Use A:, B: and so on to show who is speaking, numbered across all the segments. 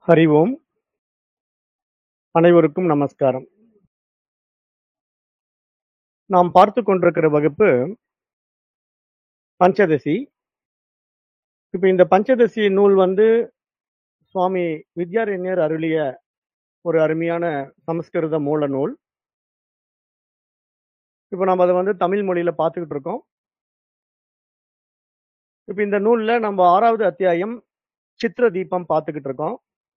A: ஹரி ஓம் அனைவருக்கும் நமஸ்காரம் நாம் பார்த்து கொண்டிருக்கிற வகுப்பு பஞ்சதசி இப்போ இந்த பஞ்சதசி நூல் வந்து சுவாமி வித்யாரண்யர் அருளிய ஒரு அருமையான சமஸ்கிருத மூல நூல் இப்போ நம்ம அதை வந்து தமிழ் மொழியில பார்த்துக்கிட்டு இருக்கோம் இப்போ இந்த நூல்ல நம்ம ஆறாவது அத்தியாயம் சித்திர தீபம் பார்த்துக்கிட்டு இருக்கோம்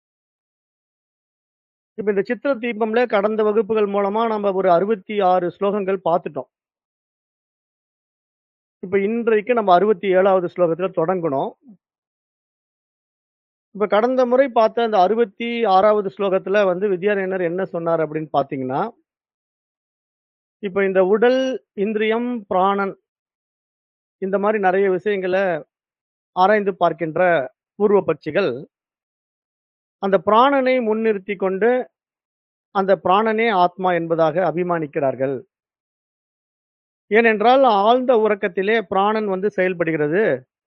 A: இப்போ இந்த சித்திர தீபம்ல கடந்த வகுப்புகள் மூலமா நம்ம ஒரு அறுபத்தி ஆறு ஸ்லோகங்கள் பார்த்துட்டோம் இப்போ இன்றைக்கு நம்ம அறுபத்தி ஏழாவது ஸ்லோகத்துல தொடங்கணும் இப்ப கடந்த முறை பார்த்த அந்த அறுபத்தி ஆறாவது ஸ்லோகத்துல வந்து வித்யாரண்யர் என்ன சொன்னார் அப்படின்னு பாத்தீங்கன்னா இப்ப இந்த உடல் இந்திரியம் பிராணன் இந்த மாதிரி நிறைய விஷயங்களை ஆராய்ந்து பார்க்கின்ற பூர்வ பட்சிகள் அந்த பிராணனை முன்னிறுத்தி கொண்டு அந்த பிராணனே ஆத்மா என்பதாக அபிமானிக்கிறார்கள் ஏனென்றால் ஆழ்ந்த உறக்கத்திலே பிராணன் வந்து செயல்படுகிறது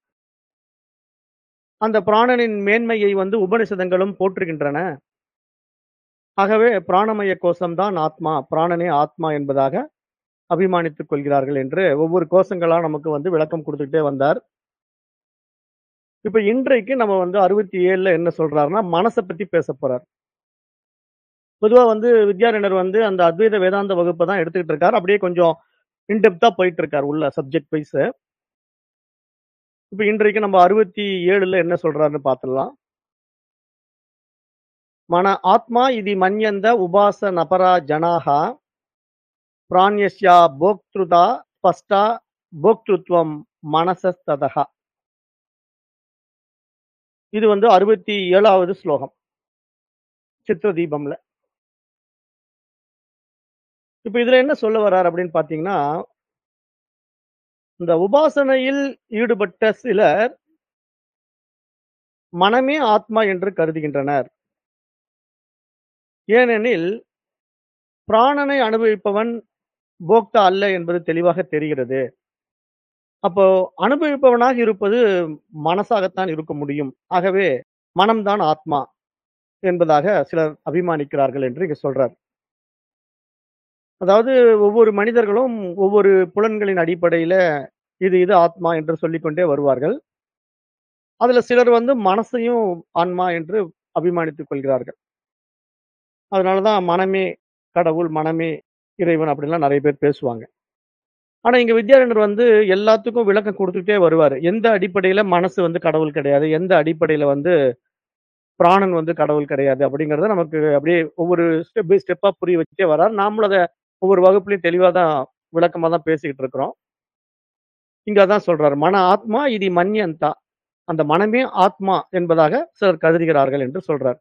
A: அந்த பிராணனின் மேன்மையை வந்து உபனிஷதங்களும் போற்றுகின்றன ஆகவே பிராணமய கோஷம்தான் ஆத்மா பிராணனே ஆத்மா என்பதாக அபிமானித்துக் கொள்கிறார்கள் என்று ஒவ்வொரு கோஷங்களா நமக்கு வந்து விளக்கம் கொடுத்துக்கிட்டே வந்தார் இப்ப இன்றைக்கு நம்ம வந்து அறுபத்தி ஏழுல என்ன சொல்றாருன்னா மனசை பத்தி பேச போறார் பொதுவா வந்து வித்யாரண்யர் வந்து அந்த அத்வைத வேதாந்த வகுப்பை தான் எடுத்துக்கிட்டு இருக்காரு அப்படியே கொஞ்சம் இன்டெப்தா போயிட்டு இருக்காரு உள்ள சப்ஜெக்ட் வைஸ் இப்ப இன்றைக்கு நம்ம அறுபத்தி ஏழுல என்ன சொல்றாருன்னு பார்த்துடலாம் மன ஆத்மா இது மன்யந்த உபாச நபரா ஜனாகா பிராண்யஸ்யா போக்திருதா ஸ்பஷ்டா போக்திருத்வம் மனசஸ்ததா இது வந்து அறுபத்தி ஏழாவது ஸ்லோகம் சித்திர தீபம்ல இப்ப இதுல என்ன சொல்ல வர்றார் அப்படின்னு பாத்தீங்கன்னா இந்த உபாசனையில் ஈடுபட்ட சிலர் மனமே ஆத்மா என்று கருதுகின்றனர் ஏனெனில் பிராணனை அனுபவிப்பவன் போக்தா அல்ல என்பது தெளிவாக தெரிகிறது அப்போ அனுபவிப்பவனாக இருப்பது மனசாகத்தான் இருக்க முடியும் ஆகவே மனம்தான் ஆத்மா என்பதாக சிலர் அபிமானிக்கிறார்கள் என்று இங்க சொல்றார் அதாவது ஒவ்வொரு மனிதர்களும் ஒவ்வொரு புலன்களின் அடிப்படையில இது இது ஆத்மா என்று சொல்லிக்கொண்டே வருவார்கள் அதுல சிலர் வந்து மனசையும் ஆன்மா என்று அபிமானித்துக் கொள்கிறார்கள் அதனாலதான் மனமே கடவுள் மனமே இறைவன் அப்படின்லாம் நிறைய பேர் பேசுவாங்க ஆனா இங்க வித்யாரண்யர் வந்து எல்லாத்துக்கும் விளக்கம் கொடுத்துட்டே வருவார் எந்த அடிப்படையில மனசு வந்து கடவுள் கிடையாது எந்த அடிப்படையில வந்து பிராணன் வந்து கடவுள் கிடையாது அப்படிங்கறத நமக்கு அப்படியே ஒவ்வொரு ஸ்டெப் பை ஸ்டெப்பா புரிய வச்சுட்டே வர்றார் நாமளும் அதை ஒவ்வொரு வகுப்புலையும் தெளிவா தான் விளக்கமா தான் பேசிக்கிட்டு இருக்கிறோம் இங்க அதான் சொல்றாரு மன ஆத்மா இது மன்யந்தா அந்த மனமே ஆத்மா என்பதாக சிலர் கருதுகிறார்கள் என்று சொல்றார்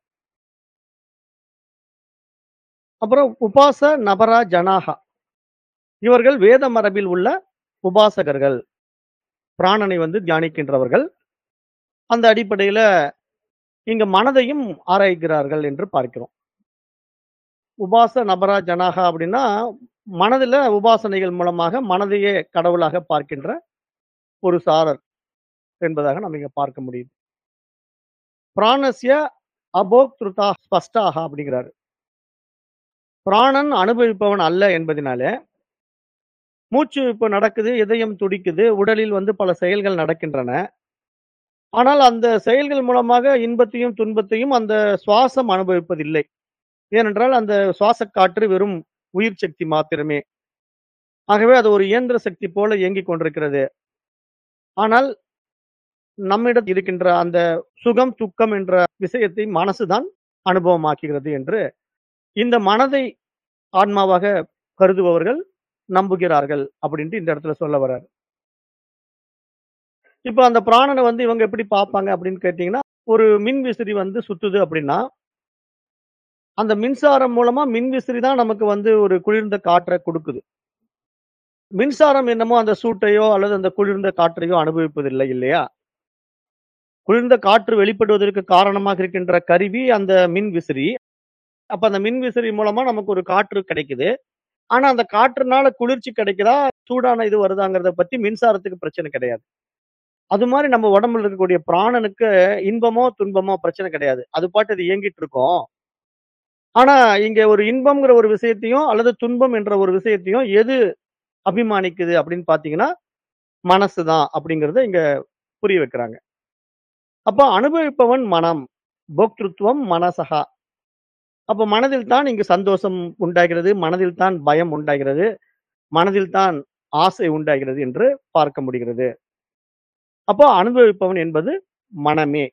A: அப்புறம் உபாச நபரா ஜனாகா இவர்கள் வேத மரபில் உள்ள உபாசகர்கள் பிராணனை வந்து தியானிக்கின்றவர்கள் அந்த அடிப்படையில இங்க மனதையும் ஆராய்கிறார்கள் என்று பார்க்கிறோம் உபாச நபரா ஜனாகா அப்படின்னா மனதில் உபாசனைகள் மூலமாக மனதையே கடவுளாக பார்க்கின்ற ஒரு சாரர் என்பதாக நம்ம இங்க பார்க்க முடியுது பிராணசிய அபோக்திருதா ஸ்பஷ்டாக அப்படிங்கிறாரு பிராணன் அனுபவிப்பவன் அல்ல என்பதனாலே மூச்சு இப்போ நடக்குது இதயம் துடிக்குது உடலில் வந்து பல செயல்கள் நடக்கின்றன ஆனால் அந்த செயல்கள் மூலமாக இன்பத்தையும் துன்பத்தையும் அந்த சுவாசம் அனுபவிப்பதில்லை ஏனென்றால் அந்த சுவாச காற்று வெறும் உயிர் சக்தி மாத்திரமே ஆகவே அது ஒரு இயந்திர சக்தி போல இயங்கிக் கொண்டிருக்கிறது ஆனால் நம்மிடம் இருக்கின்ற அந்த சுகம் துக்கம் என்ற விஷயத்தை மனசுதான் அனுபவமாக்குகிறது என்று இந்த மனதை ஆன்மாவாக கருதுபவர்கள் நம்புகிறார்கள் அப்படின்ட்டு இந்த இடத்துல சொல்ல வர்றாரு இப்ப அந்த பிராணனை வந்து இவங்க எப்படி பார்ப்பாங்க அப்படின்னு கேட்டீங்கன்னா ஒரு மின் விசிறி வந்து சுத்துது அப்படின்னா அந்த மின்சாரம் மூலமா மின் விசிறி தான் நமக்கு வந்து ஒரு குளிர்ந்த காற்றை கொடுக்குது மின்சாரம் என்னமோ அந்த சூட்டையோ அல்லது அந்த குளிர்ந்த காற்றையோ அனுபவிப்பதில்லை இல்லையா குளிர்ந்த காற்று வெளிப்படுவதற்கு காரணமாக இருக்கின்ற கருவி அந்த மின் விசிறி அப்ப அந்த மின் விசிறி மூலமா நமக்கு ஒரு காற்று கிடைக்குது ஆனா அந்த காற்றுனால குளிர்ச்சி கிடைக்குதா சூடான இது வருதாங்கிறத பத்தி மின்சாரத்துக்கு பிரச்சனை கிடையாது அது மாரி நம்ம உடம்புல இருக்கக்கூடிய பிராணனுக்கு இன்பமோ, துன்பமோ பிரச்சனை கிடையாது. அது பாட்டு அது இயங்கிட்டு இருக்கும். ஆனா, இங்க ஒரு இன்பம்ங்கிற ஒரு விஷயத்தையும், அல்லது துன்பம் என்ற ஒரு விஷயத்தையும் எது அபிமானிக்குது அப்படின்னு பார்த்தீங்கன்னா, மனசு தான் அப்படிங்கிறத இங்க புரிய வைக்கிறாங்க. அப்ப அனுபவிப்பவன் மனம். போக்திருத்துவம் மனசஹா. அப்ப மனதில் தான் இங்கு சந்தோஷம் உண்டாகிறது. மனதில் தான் பயம் உண்டாகிறது. மனதில் தான் ஆசை உண்டாகிறது என்று பார்க்க முடிகிறது. அப்போ அனுபவிப்பவன் என்பது மனமே.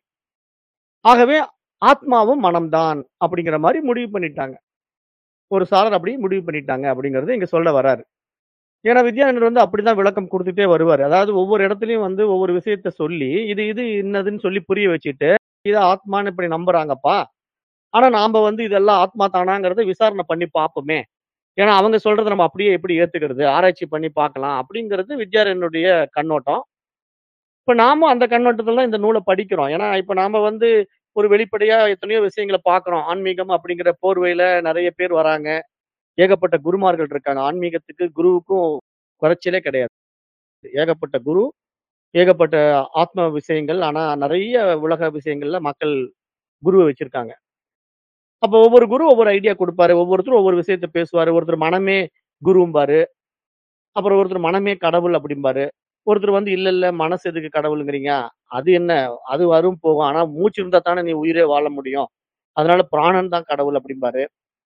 A: ஆகவே ஆத்மாவும் மனம்தான் அப்படிங்கிற மாரி முடிவு பண்ணிட்டாங்க. ஒரு சாலர் அப்படி முடிவு பண்ணிட்டாங்க அப்படிங்கிறத இங்க சொல்ல வராரு. ஏன்னா வித்யாரண்யர் வந்து அப்படிதான் விளக்கம் குடுத்துட்டே வருவாரு. அதாவது ஒவ்வொரு இடத்துலயும் வந்து ஒவ்வொரு விஷயத்த சொல்லி, இது இது இன்னதுன்னு சொல்லி புரிய வச்சுட்டு, இத ஆத்மான்னு இப்படி நம்புறாங்கப்பா. ஆனா நாம வந்து இதெல்லாம் ஆத்மா தானாங்கிறத விசாரணை பண்ணி பார்ப்போமே. ஏன்னா அவங்க சொல்றத நம்ம அப்படியே எப்படி ஏத்துக்கிறது? ஆராய்ச்சி பண்ணி பார்க்கலாம் அப்படிங்கிறது வித்யாரண்யருடைய கண்ணோட்டம். இப்ப நாமும் அந்த கண்ணோட்டத்துல தான் இந்த நூல படிக்கிறோம். ஏன்னா இப்ப நாம வந்து ஒரு வெளிப்படையா எத்தனையோ விஷயங்கள பார்க்கிறோம். ஆன்மீகம் அப்படிங்கிற போர்வையில நெறைய பேர் வராங்க. ஏகப்பட்ட குருமார்கள் இருக்காங்க. ஆன்மீகத்துக்கு, குருவுக்கும் குறைச்சலே கிடையாது. ஏகப்பட்ட குரு, ஏகப்பட்ட ஆத்ம விஷயங்கள். ஆனா நெறைய உலக விஷயங்கள்ல மக்கள் குருவ வச்சிருக்காங்க. அப்ப ஒவ்வொரு குரு ஒவ்வொரு ஐடியா குடுப்பாரு. ஒவ்வொருத்தரும் ஒவ்வொரு விஷயத்த பேசுவாரு. ஒருத்தர் மனமே குரும்பாரு. அப்புறம் ஒருத்தர் மனமே கடவுள் அப்படிம்பாரு. ஒருத்தர் வந்து இல்ல, இல்ல மனசு எதுக்கு கடவுளுங்கிறீங்க? அது என்ன? அது வரும் போகும். ஆனா மூச்சு இருந்தா தானே நீ உயிரே வாழ முடியும். அதனால பிராணன் தான் கடவுள் அப்படிம்பாரு.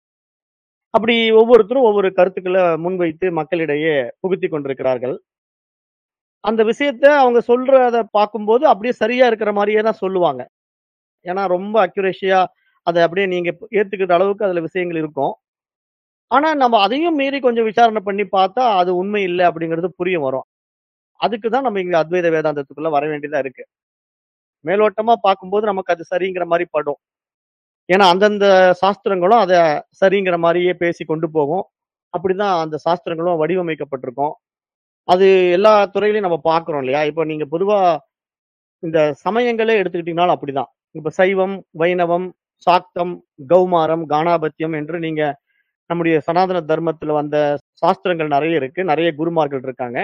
A: அப்படி ஒவ்வொருத்தரும் ஒவ்வொரு கருத்துக்கள முன்வைத்து மக்களிடையே புகுத்திக் கொண்டிருக்கிறார்கள். அந்த விஷயத்த அவங்க சொல்றத பார்க்கும்போது அப்படியே சரியா இருக்கிற மாரியே தான் சொல்லுவாங்க. ஏன்னா ரொம்ப அக்யூரேசியா அத அப்படியே நீங்க ஏத்துக்கிற அளவுக்கு அதுல விஷயங்கள் இருக்கும். ஆனா நம்ம அதையும் மீறி கொஞ்சம் விசாரணை பண்ணி பார்த்தா, அது உண்மை இல்ல அப்படிங்கிறது புரிய வரும். அதுக்கு தான் நம்ம இங்க அத்வைத வேதாந்தத்துக்குள்ள வர வேண்டியதா இருக்கு. மேலோட்டமா பார்க்கும்போது நமக்கு அது சரிங்கிற மாரி படும். ஏன்னா அந்தந்த சாஸ்திரங்களும் அத சரிங்கிற மாரியே பேசி கொண்டு போகும். அப்படிதான் அந்த சாஸ்திரங்களும் வடிவமைக்கப்பட்டிருக்கும். அது எல்லா துறையிலயும் நம்ம பார்க்கிறோம் இல்லையா? இப்ப நீங்க பொதுவா இந்த சமயங்களே எடுத்துக்கிட்டீங்கனாலும் அப்படிதான். இப்ப சைவம், வைணவம், சாக்தம், கௌமாரம், காணாபத்தியம் என்று நீங்க நம்முடைய சனாதன தர்மத்துல வந்த சாஸ்திரங்கள் நெறைய இருக்கு. நெறைய குருமார்கள் இருக்காங்க.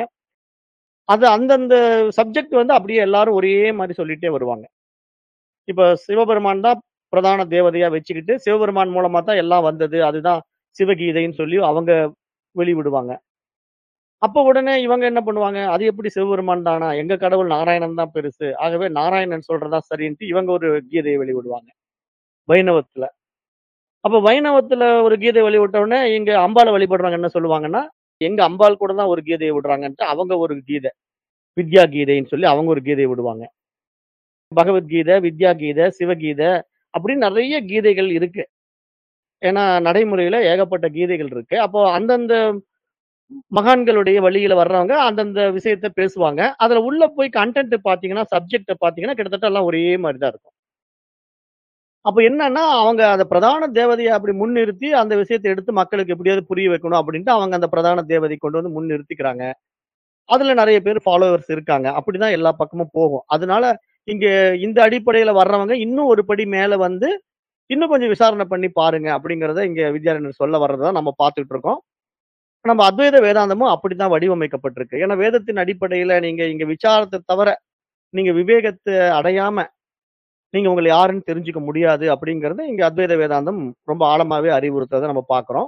A: அது அந்தந்த சப்ஜெக்ட் வந்து அப்படியே எல்லாரும் ஒரே மாரி சொல்லிட்டே வருவாங்க. இப்ப சிவபெருமான் தான் பிரதான தேவதையா வச்சுக்கிட்டு, சிவபெருமான் மூலமா தான் எல்லாம் வந்தது. அதுதான் சிவகீதைன்னு சொல்லி அவங்க வெளிவிடுவாங்க. அப்ப உடனே இவங்க என்ன பண்ணுவாங்க? அது எப்படி சிவபெருமான் தானா? எங்க கடவுள் நாராயணன் தான் பெருசு. ஆகவே நாராயணன் சொல்றது தான் சரின்ட்டு இவங்க ஒரு கீதைய வெளிவிடுவாங்க. வைணவத்துல. அப்ப வைணவத்துல ஒரு கீதை வெளிவிட்ட உடனே இங்க அம்பாள வழிபடுறவங்க என்ன சொல்லுவாங்கன்னா, எங்க அம்பாள் கூட தான் ஒரு கீதைய விடுறாங்கன்ட்டு அவங்க ஒரு கீதை. வித்யா கீதைன்னு சொல்லி அவங்க ஒரு கீதைய விடுவாங்க. பகவத்கீதை, வித்யா கீதை, சிவகீதை அப்படின்னு நெறைய கீதைகள் இருக்கு. ஏன்னா நடைமுறையில ஏகப்பட்ட கீதைகள் இருக்கு. அப்போ அந்தந்த மகான்களுடைய வழியில வர்றவங்க அந்தந்த விஷயத்த பேசுவாங்க. அதுல உள்ள போய் கன்டென்ட் பார்த்தீங்கன்னா, சப்ஜெக்ட்ட பார்த்தீங்கன்னா, கிட்டத்தட்ட எல்லாம் ஒரே மாரி தான் இருக்கும். அப்ப என்னன்னா, அவங்க அத பிரதான தேவதைய அப்படி முன்னிறுத்தி, அந்த விஷயத்த எடுத்து மக்களுக்கு எப்படியாவது புரிய வைக்கணும் அப்படின்ட்டு அவங்க அந்த பிரதான தேவதை கொண்டு வந்து முன் நிறுத்திக்கிறாங்க. அதுல நெறைய பேர் ஃபாலோவர்ஸ் இருக்காங்க. அப்படிதான் எல்லா பக்கமும் போகும். அதனால இங்க இந்த அடிப்படையில வர்றவங்க இன்னும் ஒரு படி மேல வந்து, இன்னும் கொஞ்சம் விசாரணை பண்ணி பாருங்க அப்படிங்கிறத இங்க வித்யாரண்யர் சொல்ல வர்றத தான் நம்ம பார்த்துட்டு இருக்கோம். நம்ம அத்வைத வேதாந்தமும் அப்படித்தான் வடிவமைக்கப்பட்டிருக்கு. ஏன்னா வேதத்தின் அடிப்படையில நீங்க இங்க விசாரத்த தவிர, நீங்க விவேகத்த அடையாம, நீங்க உங்கள யாருன்னு தெரிஞ்சுக்க முடியாது அப்படிங்கிறத இங்க அத்வைத வேதாந்தம் ரொம்ப ஆழமாவே அறிவுறுத்துறத நம்ம பார்க்கிறோம்.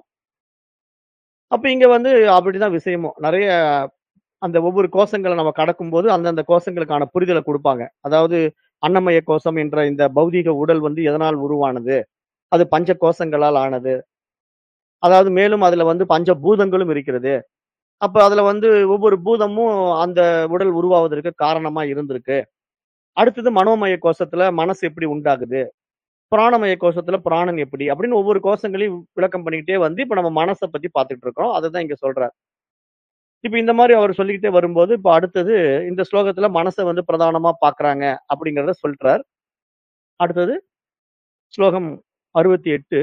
A: அப்ப இங்க வந்து அப்படிதான் விஷயமும். நெறைய அந்த ஒவ்வொரு கோஷங்கள நம்ம கடக்கும்போது, அந்தந்த கோஷங்களுக்கான புரிதல குடுப்பாங்க. அதாவது அன்னமய கோஷம் என்ற இந்த பௌதீக உடல் வந்து எதனால் உருவானது? அது பஞ்ச கோஷங்களால் ஆனது. அதாவது மேலும் அதுல வந்து பஞ்ச பூதங்களும் இருக்கிறது. அப்ப அதுல வந்து ஒவ்வொரு பூதமும் அந்த உடல் உருவாவதற்கு காரணமா இருந்திருக்கு. அடுத்தது மனோமய கோஷத்துல மனசு எப்படி உண்டாகுது? பிராணமய கோஷத்துல பிராணன் எப்படி? அப்படின்னு ஒவ்வொரு கோஷங்களையும் விளக்கம் பண்ணிக்கிட்டே வந்து, இப்ப நம்ம மனச பத்தி பார்த்துட்டு இருக்கோம். அததான் இங்க சொல்றார். இப்ப இந்த மாரி அவர் சொல்லிக்கிட்டே வரும்போது, இப்ப அடுத்தது இந்த ஸ்லோகத்துல மனச வந்து பிரதானமா பார்க்குறாங்க அப்படிங்கிறத சொல்றார். அடுத்தது ஸ்லோகம் 68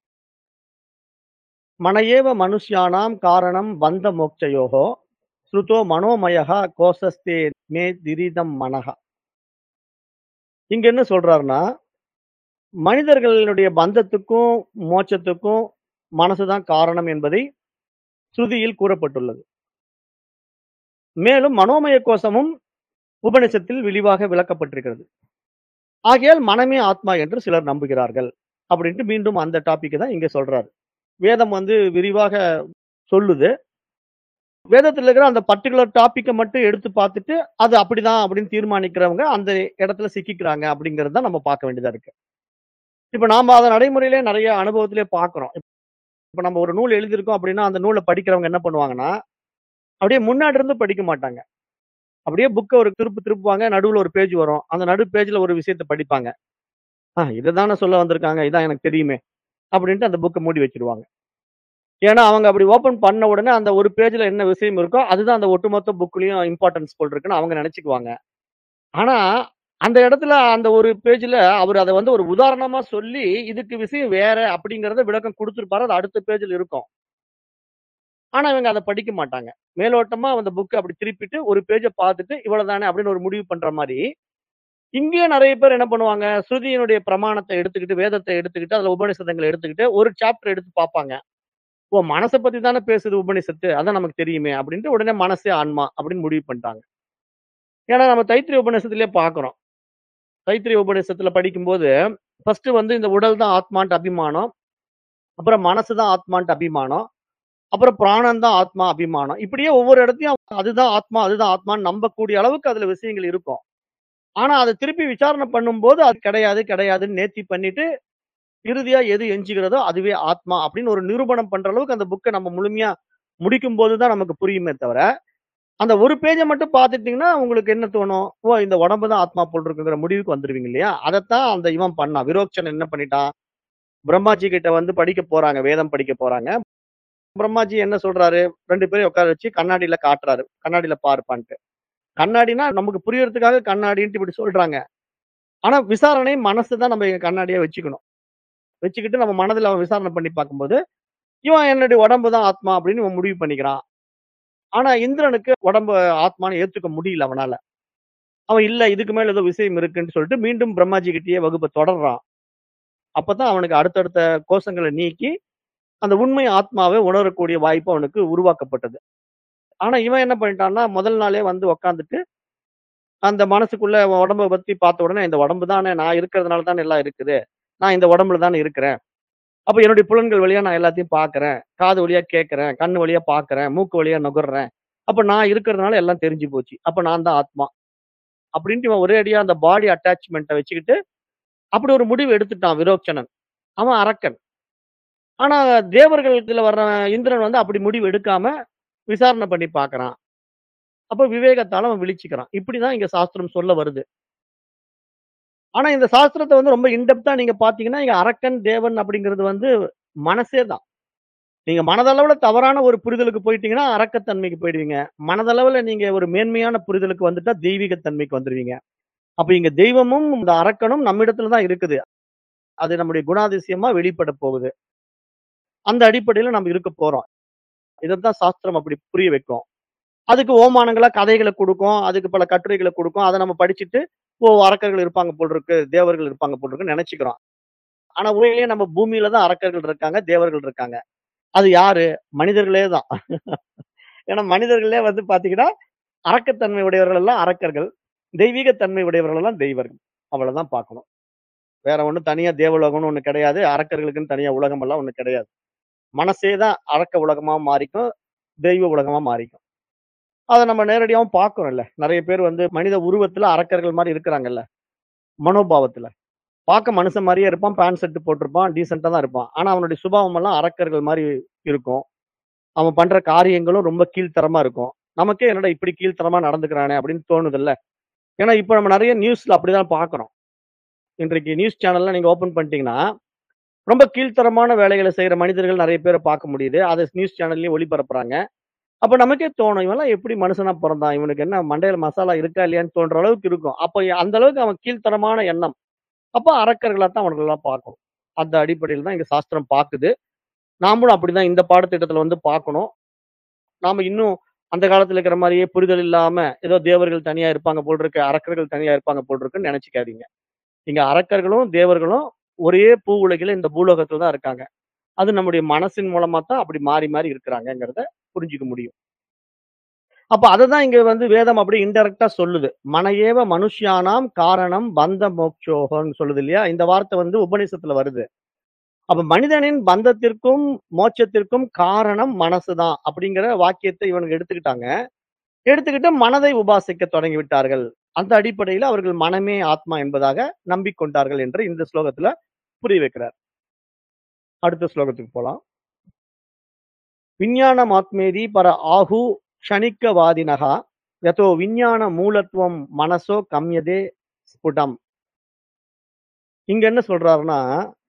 A: மன ஏவ மனுஷ்யானாம் காரணம் பந்த மோக்ஷயோகோ ஸ்ருதோ மனோமயः கோஷஸ்தே மே திரிதம் மனஹ. இங்க என்ன சொல்றாருன்னா, மனிதர்களுடைய பந்தத்துக்கும், மோட்சத்துக்கும் மனசுதான் காரணம் என்பதை ஸ்ருதியில் கூறப்பட்டுள்ளது. மேலும் மனோமய கோஷமும் உபநிஷத்தில் விரிவாக விளக்கப்பட்டிருக்கிறது. ஆகையால் மனமே ஆத்மா என்று சிலர் நம்புகிறார்கள். அப்படின்ட்டு மீண்டும் அந்த டாபிக்க தான் இங்க சொல்றாரு. வேதம் வந்து விரிவாக சொல்லுது. வேதத்துல இருக்கிற அந்த பர்ட்டிகுலர் டாபிக்க மட்டும் எடுத்து பார்த்துட்டு, அது அப்படிதான் அப்படின்னு தீர்மானிக்கிறவங்க அந்த இடத்துல சிக்கிக்கிறாங்க அப்படிங்கிறது தான் நம்ம பார்க்க வேண்டியதா இருக்கு. இப்ப நாம அத நடைமுறையிலே நெறைய அனுபவத்திலே பார்க்கிறோம். இப்ப நம்ம ஒரு நூல் எழுதியிருக்கோம் அப்படின்னா, அந்த நூல படிக்கிறவங்க என்ன பண்ணுவாங்கன்னா, அப்படியே முன்னாடி இருந்து படிக்க மாட்டாங்க. அப்படியே புக்க ஒரு திருப்பு திருப்புவாங்க. நடுவுல ஒரு பேஜ் வரும். அந்த நடு பேஜ்ல ஒரு விஷயத்த படிப்பாங்க. ஆ இததானே சொல்ல வந்திருக்காங்க. இதான் எனக்கு தெரியுமே. அப்படின்ட்டு அந்த புக்க மூடி வச்சுருவாங்க. ஏன்னா, அவங்க அப்படி ஓப்பன் பண்ண உடனே அந்த ஒரு பேஜ்ல என்ன விஷயம் இருக்கோ, அதுதான் அந்த ஒட்டுமொத்த புக்லயும் இம்பார்ட்டன்ஸ் போல இருக்குன்னு அவங்க நெனச்சுக்குவாங்க. ஆனா, அந்த இடத்துல அந்த ஒரு பேஜ்ல அவரு அத வந்து ஒரு உதாரணமா சொல்லி, இதுக்கு விஷயம் வேற அப்படிங்கிறத விளக்கம் குடுத்திருப்பாரு. அது அடுத்த பேஜ்ல இருக்கும். ஆனா, இவங்க அத படிக்க மாட்டாங்க. மேலோட்டமா அந்த புக்க அப்படி திருப்பிட்டு, ஒரு பேஜ பார்த்துட்டு, இவ்வளதானே அப்படின்னு ஒரு முடிவு பண்ற மாரி, இங்கேயும் நெறைய பேர் என்ன பண்ணுவாங்க, ஸ்ருதியினுடைய பிரமாணத்த எடுத்துக்கிட்டு, வேதத்த எடுத்துக்கிட்டு, அதுல உபநிஷதங்கள எடுத்துக்கிட்டு, ஒரு சாப்டர் எடுத்து பார்ப்பாங்க. ஓ! மனச பத்தி தானே பேசுது உபநிஷத்து. அதான் நமக்கு தெரியுமே அப்படின்ட்டு உடனே மனசே ஆன்மா அப்படின்னு முடிவு பண்ணிட்டாங்க. ஏன்னா, நம்ம தைத்திரிய உபநிஷத்திலே பார்க்கிறோம். தைத்திரிய உபநிஷத்துல படிக்கும்போது, ஃபர்ஸ்ட் வந்து இந்த உடல் தான் ஆத்மான்ட்டு அபிமானம். அப்புறம் மனசு தான் ஆத்மான்ட்டு அபிமானம். அப்புறம் பிராணன் தான் ஆத்மா அபிமானம். இப்படியே ஒவ்வொரு இடத்தையும் அதுதான் ஆத்மா, அதுதான் ஆத்மான்னு நம்பக்கூடிய அளவுக்கு அதுல விஷயங்கள் இருக்கும். ஆனா, அத திருப்பி விசாரணை பண்ணும்போது, அது கிடையாது, கிடையாதுன்னு நேர்த்தி பண்ணிட்டு, இறுதியா எது எஞ்சுகிறதோ அதுவே ஆத்மா அப்படின்னு ஒரு நிரூபணம் பண்ற அளவுக்கு அந்த புக்க நம்ம முழுமையா முடிக்கும்போது தான் நமக்கு புரியுமே தவிர, அந்த ஒரு பேஜ மட்டும் பார்த்துட்டீங்கன்னா, உங்களுக்கு என்ன தோணும்? ஓ! இந்த உடம்பு தான் ஆத்மா போல இருக்குங்கிற முடிவுக்கு வந்துருவீங்க இல்லையா? அதத்தான் அந்த இவன் பண்ணான். விரோச்சனன் என்ன பண்ணிட்டான்? பிரம்மாஜி கிட்ட வந்து படிக்க போறாங்க. வேதம் படிக்க போறாங்க. பிரம்மாஜி என்ன சொல்றாரு? 2 பேரையும் உட்கார வச்சு கண்ணாடில காட்டுறாரு. கண்ணாடில பாருப்பான்ட்டு. கண்ணாடின்னா நமக்கு புரியறதுக்காக கண்ணாடின்ட்டு இப்படி சொல்றாங்க. ஆனா, விசாரணை மனசு தான் நம்ம கண்ணாடியா வச்சுக்கணும். வச்சுக்கிட்டு நம்ம மனதுல அவன் விசாரணை பண்ணி பார்க்கும்போது, இவன் என்னுடைய உடம்பு தான் ஆத்மா அப்படின்னு இவன் முடிவு பண்ணிக்கிறான். ஆனா, இந்திரனுக்கு உடம்பு ஆத்மான்னு ஏத்துக்க முடியல அவனால. அவன் இல்ல இதுக்கு மேல ஏதோ விஷயம் இருக்குன்னு சொல்லிட்டு மீண்டும் பிரம்மாஜி கிட்டயே வகுப்ப தொடர்றான். அப்பதான் அவனுக்கு அடுத்தடுத்த கோஷங்கள நீக்கி, அந்த உண்மை ஆத்மாவை உணரக்கூடிய வாய்ப்பு அவனுக்கு உருவாக்கப்பட்டது. ஆனா, இவன் என்ன பண்ணிட்டான்னா, முதல் நாளே வந்து உட்கார்ந்துட்டு, அந்த மனசுக்குள்ள அவன் உடம்ப பத்தி பார்த்த உடனே, இந்த உடம்பு தானே நான் இருக்கிறதுனால தானே எல்லாம் இருக்குது. நான் இந்த உடம்புல தானே இருக்கிறேன். அப்ப என்னுடைய புலன்கள் வழியா நான் எல்லாத்தையும் பார்க்கிறேன். காது வழியா கேட்கிறேன். கண்ணு வழியா பார்க்கிறேன். மூக்கு வழியா நுகர்றேன். அப்ப நான் இருக்கிறதுனால எல்லாம் தெரிஞ்சு போச்சு. அப்ப நான் தான் ஆத்மா. அப்படின்ட்டு இவன் ஒரே அடியா அந்த பாடி அட்டாச்மென்ட்ட வச்சுக்கிட்டு, அப்படி ஒரு முடிவு எடுத்துட்டான் விரோச்சனன். அவன் அரக்கன். ஆனா, தேவர்கள் இதுல வர்ற இந்திரன் வந்து அப்படி முடிவு எடுக்காம, விசாரணை பண்ணி பார்க்கிறான். அப்ப விவேகத்தால அவன் விழிச்சுக்கிறான். இப்படிதான் இங்க சாஸ்திரம் சொல்ல வருது. ஆனா, இந்த சாஸ்திரத்த வந்து ரொம்ப இன் டெப்த்தா நீங்க பார்த்தீங்கன்னா, இங்க அரக்கன், தேவன் அப்படிங்கிறது வந்து மனசே தான். நீங்க மனதளவுல தவறான ஒரு புரிதலுக்கு போயிட்டீங்கன்னா, அரக்கத்தன்மைக்கு போயிடுவீங்க. மனதளவுல நீங்க ஒரு மேன்மையான புரிதலுக்கு வந்துட்டா, தெய்வீக தன்மைக்கு வந்துருவீங்க. அப்ப இங்க தெய்வமும், இந்த அரக்கனும் நம்மிடத்துல தான் இருக்குது. அது நம்முடைய குணாதிசயமா வெளிப்பட போகுது. அந்த அடிப்படையில நம்ம இருக்க போறோம். இதத்தான் சாஸ்திரம் அப்படி புரிய வைக்கும். அதுக்கு ஓமானங்களா கதைகள குடுக்கும். அதுக்கு பல கட்டுரைகள குடுக்கும். அத நம்ம படிச்சுட்டு, ஓ! அரக்கர்கள் இருப்பாங்க போல இருக்கு. தேவர்கள் இருப்பாங்க போல இருக்குன்னு நெனச்சுக்கிறோம். ஆனா, உண்மையிலேயே நம்ம பூமியில தான் அரக்கர்கள் இருக்காங்க, தேவர்கள் இருக்காங்க. அது யாரு? மனிதர்களே தான். ஏன்னா, மனிதர்களே வந்து பார்த்தீங்கன்னா, அரக்கத்தன்மை உடையவர்கள் எல்லாம் அரக்கர்கள். தெய்வீக தன்மை உடையவர்கள் எல்லாம் தெய்வர்கள். அவ்வளதான் பார்க்கணும். வேற ஒண்ணும் தனியா தேவலோகம்னு ஒண்ணு கிடையாது. அரக்கர்களுக்குன்னு தனியா உலகம் எல்லாம் ஒண்ணும் கிடையாது. மனசே தான் அரக்க உலகமா மாறிக்கும். தெய்வ உலகமா மாறிக்கும். அத நம்ம நேரடியாவும் பார்க்கிறோம்ல. நெறைய பேர் வந்து மனித உருவத்துல அரக்கர்கள் மாரி இருக்கிறாங்கல்ல. மனோபாவத்துல. பார்க்க மனுஷன் மாரியே இருப்பான். பேண்ட், ஷர்ட் போட்டிருப்பான். டீசென்ட்டா தான் இருப்பான். ஆனா, அவனுடைய சுபாவம் எல்லாம் அரக்கர்கள் மாரி இருக்கும். அவன் பண்ற காரியங்களும் ரொம்ப கீழ்த்தரமா இருக்கும். நமக்கே என்னடா இப்படி கீழ்த்தரமா நடந்துக்கிறானே அப்படின்னு தோணுதுல்ல. ஏன்னா, இப்ப நம்ம நெறைய நியூஸ்ல அப்படிதான் பார்க்கிறோம். இன்றைக்கு நியூஸ் சேனல்லாம் நீங்க ஓப்பன் பண்ணிட்டீங்கன்னா, ரொம்ப கீழ்த்தரமான வேலைகள செய்ற மனிதர்கள் நெறைய பேர பார்க்க முடியுது. அத நியூஸ் சேனல்லயும் ஒளிபரப்புறாங்க. அப்ப நமக்கே தோணும், இவன்லாம் எப்படி மனுஷனா பொறந்தான்? இவனுக்கு என்ன மண்டையில மசாலா இருக்கா இல்லையான்னு தோன்ற அளவுக்கு இருக்கும். அப்ப அந்த அளவுக்கு அவன் கீழ்த்தரமான எண்ணம். அப்ப அரக்கர்களா தான் அவனுங்களெல்லாம் பார்க்கணும். அந்த அடிப்படையில தான் இங்க சாஸ்திரம் பார்க்குது. நாமளும் அப்படிதான் இந்த பாடத்திட்டத்துல வந்து பார்க்கணும். நாம இன்னும் அந்த காலத்துல இருக்கிற மாரியே புரிதல் இல்லாம, ஏதோ தேவர்கள் தனியா இருப்பாங்க போல இருக்கு, அரக்கர்கள் தனியா இருப்பாங்க போல இருக்குன்னு நெனச்சுக்காதீங்க. இங்க அரக்கர்களும், தேவர்களும் ஒரே பூ உலகில இந்த பூலோகத்துல தான் இருக்காங்க. அது நம்முடைய மனசின் மூலமா தான் அப்படி மாறி, மாறி இருக்கிறாங்கங்கிறத புரிஞ்சுக்க முடியும். அப்ப அததான் இங்க வந்து வேதம் அப்படி இன்டைரக்ட்டா சொல்லுது. மனஏவ மனுஷ்யானாம் காரணம் பந்த மோக்ஷோகம்ன்னு சொல்லுது இல்லையா? இந்த வார்த்தை வந்து உபநிஷத்துல வருது. அப்ப மனிதனின் பந்தத்திற்கும், மோட்சத்திற்கும் காரணம் மனசுதான் அப்படிங்கிற வாக்கியத்தை இவனுங்க எடுத்துக்கிட்டாங்க. எடுத்துக்கிட்டு மனதை உபாசிக்க தொடங்கி விட்டார்கள். அந்த அடிப்படையில அவர்கள் மனமே ஆத்மா என்பதாக நம்பிக்கொண்டார்கள் என்று இந்த ஸ்லோகத்துல புரிய வைக்கிறார். அடுத்த ஸ்லோகத்துக்கு போலாம். விஞ்ஞானமாத்மேதி பர ஆஹு க்ஷணிக்கவாதினः யதோ விஞ்ஞான மூலத்வம் மனசோ கம்யதே ஸ்புடம். இங்க என்ன சொல்றாருன்னா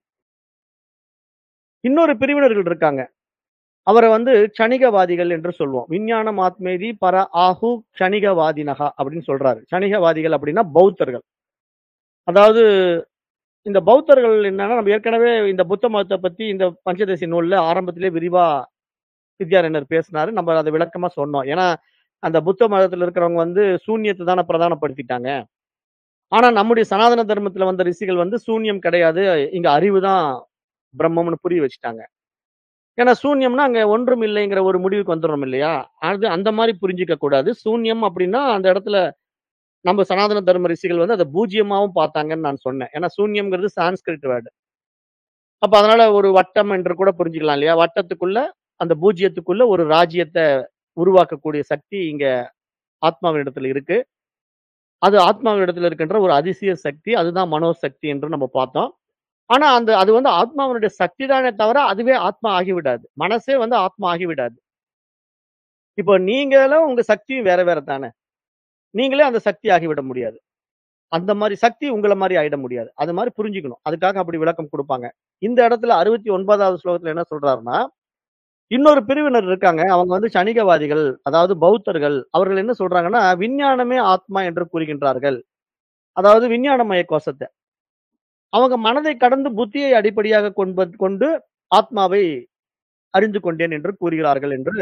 A: இன்னொரு பிரிவினர்கள் இருக்காங்க. அவர வந்து க்ஷணிகவாதிகள் என்று சொல்வோம். விஞ்ஞானம் ஆத்மேதி பர ஆஹு க்ஷணிகவாதினஹ அப்படின்னு சொல்றாரு. க்ஷணிகவாதிகள் அப்படின்னா பௌத்தர்கள். அதாவது இந்த பௌத்தர்கள் என்னன்னா, நம்ம ஏற்கனவே இந்த புத்த மதத்த பத்தி இந்த பஞ்சதசி நூல்ல ஆரம்பத்திலே விரிவா வித்யாரண்யர் பேசினாரு. நம்ம அத விளக்கமா சொன்னோம். ஏன்னா, அந்த புத்த மதத்துல இருக்கிறவங்க வந்து சூன்யத்த தான பிரதானப்படுத்திட்டாங்க. ஆனா நம்முடைய சனாதன தர்மத்துல வந்த ரிஷிகள் வந்து சூன்யம் கிடையாது. இங்க அறிவு தான் பிரம்மம்னு புரிய வச்சுட்டாங்க. ஏன்னா சூன்யம்னா அங்க ஒன்றும் இல்லைங்கிற ஒரு முடிவுக்கு வந்துர்றோம் இல்லையா? அது அந்த மாரி புரிஞ்சுக்க கூடாது. சூன்யம் அப்படின்னா அந்த இடத்துல நம்ம சனாதன தர்ம ரிஷிகள் வந்து அத பூஜ்யமாவும் பார்த்தாங்கன்னு நான் சொன்னேன். ஏன்னா சூன்யம்ங்கிறது சான்ஸ்கிரிட் வேர்ட். அப்ப அதனால ஒரு வட்டம் என்று கூட புரிஞ்சுக்கலாம் இல்லையா? வட்டத்துக்குள்ள அந்த பூஜ்யத்துக்குள்ள ஒரு ராஜ்யத்த உருவாக்கக்கூடிய சக்தி இங்க ஆத்மாவினிடத்துல இருக்கு. அது ஆத்மாவினிடத்துல இருக்கின்ற ஒரு அதிசய சக்தி. அதுதான் மனோசக்தி என்று நம்ம பார்த்தோம். ஆனா அந்த அது வந்து ஆத்மாவினுடைய சக்தி தானே தவிர, அதுவே ஆத்மா ஆகிவிடாது. மனசே வந்து ஆத்மா ஆகிவிடாது. இப்போ நீங்களும் உங்க சக்தியும் வேற வேற தானே. நீங்களே அந்த சக்தி ஆகிவிட முடியாது. அந்த மாரி சக்தி உங்கள மாரி ஆயிட முடியாது. அது மாரி புரிஞ்சுக்கணும். அதுக்காக அப்படி விளக்கம் குடுப்பாங்க. இந்த இடத்துல 69வது ஸ்லோகத்துல என்ன சொல்றாருன்னா, இன்னொரு பிரிவினர் இருக்காங்க. அவங்க வந்து க்ஷணிகவாதிகள், அதாவது பௌத்தர்கள். அவர்கள் என்ன சொல்றாங்கன்னா, விஞ்ஞானமே ஆத்மா என்று கூறுகின்றார்கள். அதாவது விஞ்ஞானமய கோஷத்த. அவங்க மனதை கடந்து புத்தியை அடிப்படையாக கொண்ப கொண்டு ஆத்மாவை அறிந்து கொண்டேன் என்று கூறுகிறார்கள் என்று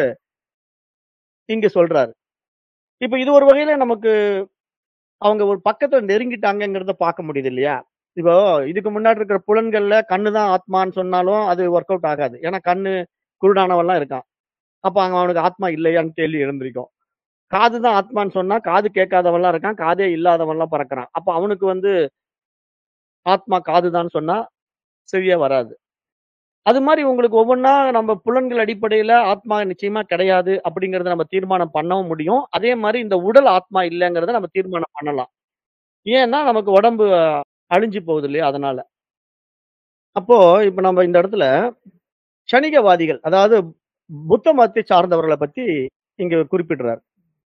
A: இங்க சொல்றாரு. இப்ப இது ஒரு வகையில நமக்கு அவங்க ஒரு பக்கத்துல நெருங்கிட்டாங்கங்கிறத பார்க்க முடியுது இல்லையா? இப்போ இதுக்கு முன்னாடி இருக்கிற புலன்கள்ல கண்ணு தான் ஆத்மான்னு சொன்னாலும் அது ஒர்க் அவுட் ஆகாது. ஏன்னா கண்ணு குருடானவன்லாம் இருக்கான். அப்ப அங்க அவனுக்கு ஆத்மா இல்லையான்னு கேள்வி எழுந்திருக்கும். காது தான் ஆத்மான்னு சொன்னா, காது கேட்காதவன்லாம் இருக்கான். காதே இல்லாதவன்லாம் பறக்குறான். அப்ப அவனுக்கு வந்து ஆத்மா காது தான்னு சொன்னா சரியா வராது. அது மாரி உங்களுக்கு ஒவ்வொன்னா நம்ம புலன்கள் அடிப்படையில ஆத்மா நிச்சயமா கிடையாது அப்படிங்கிறத நம்ம தீர்மானம் பண்ணவும் முடியும். அதே மாரி இந்த உடல் ஆத்மா இல்லங்கிறத நம்ம தீர்மானம் பண்ணலாம். ஏன்னா நமக்கு உடம்பு அழிஞ்சு போகுது இல்லையா? அதனால. அப்போ இப்ப நம்ம இந்த இடத்துல க்ஷணிகவாதிகள், அதாவது புத்த மதத்தை சார்ந்தவர்கள பத்தி இங்க குறிப்பிடுறார்.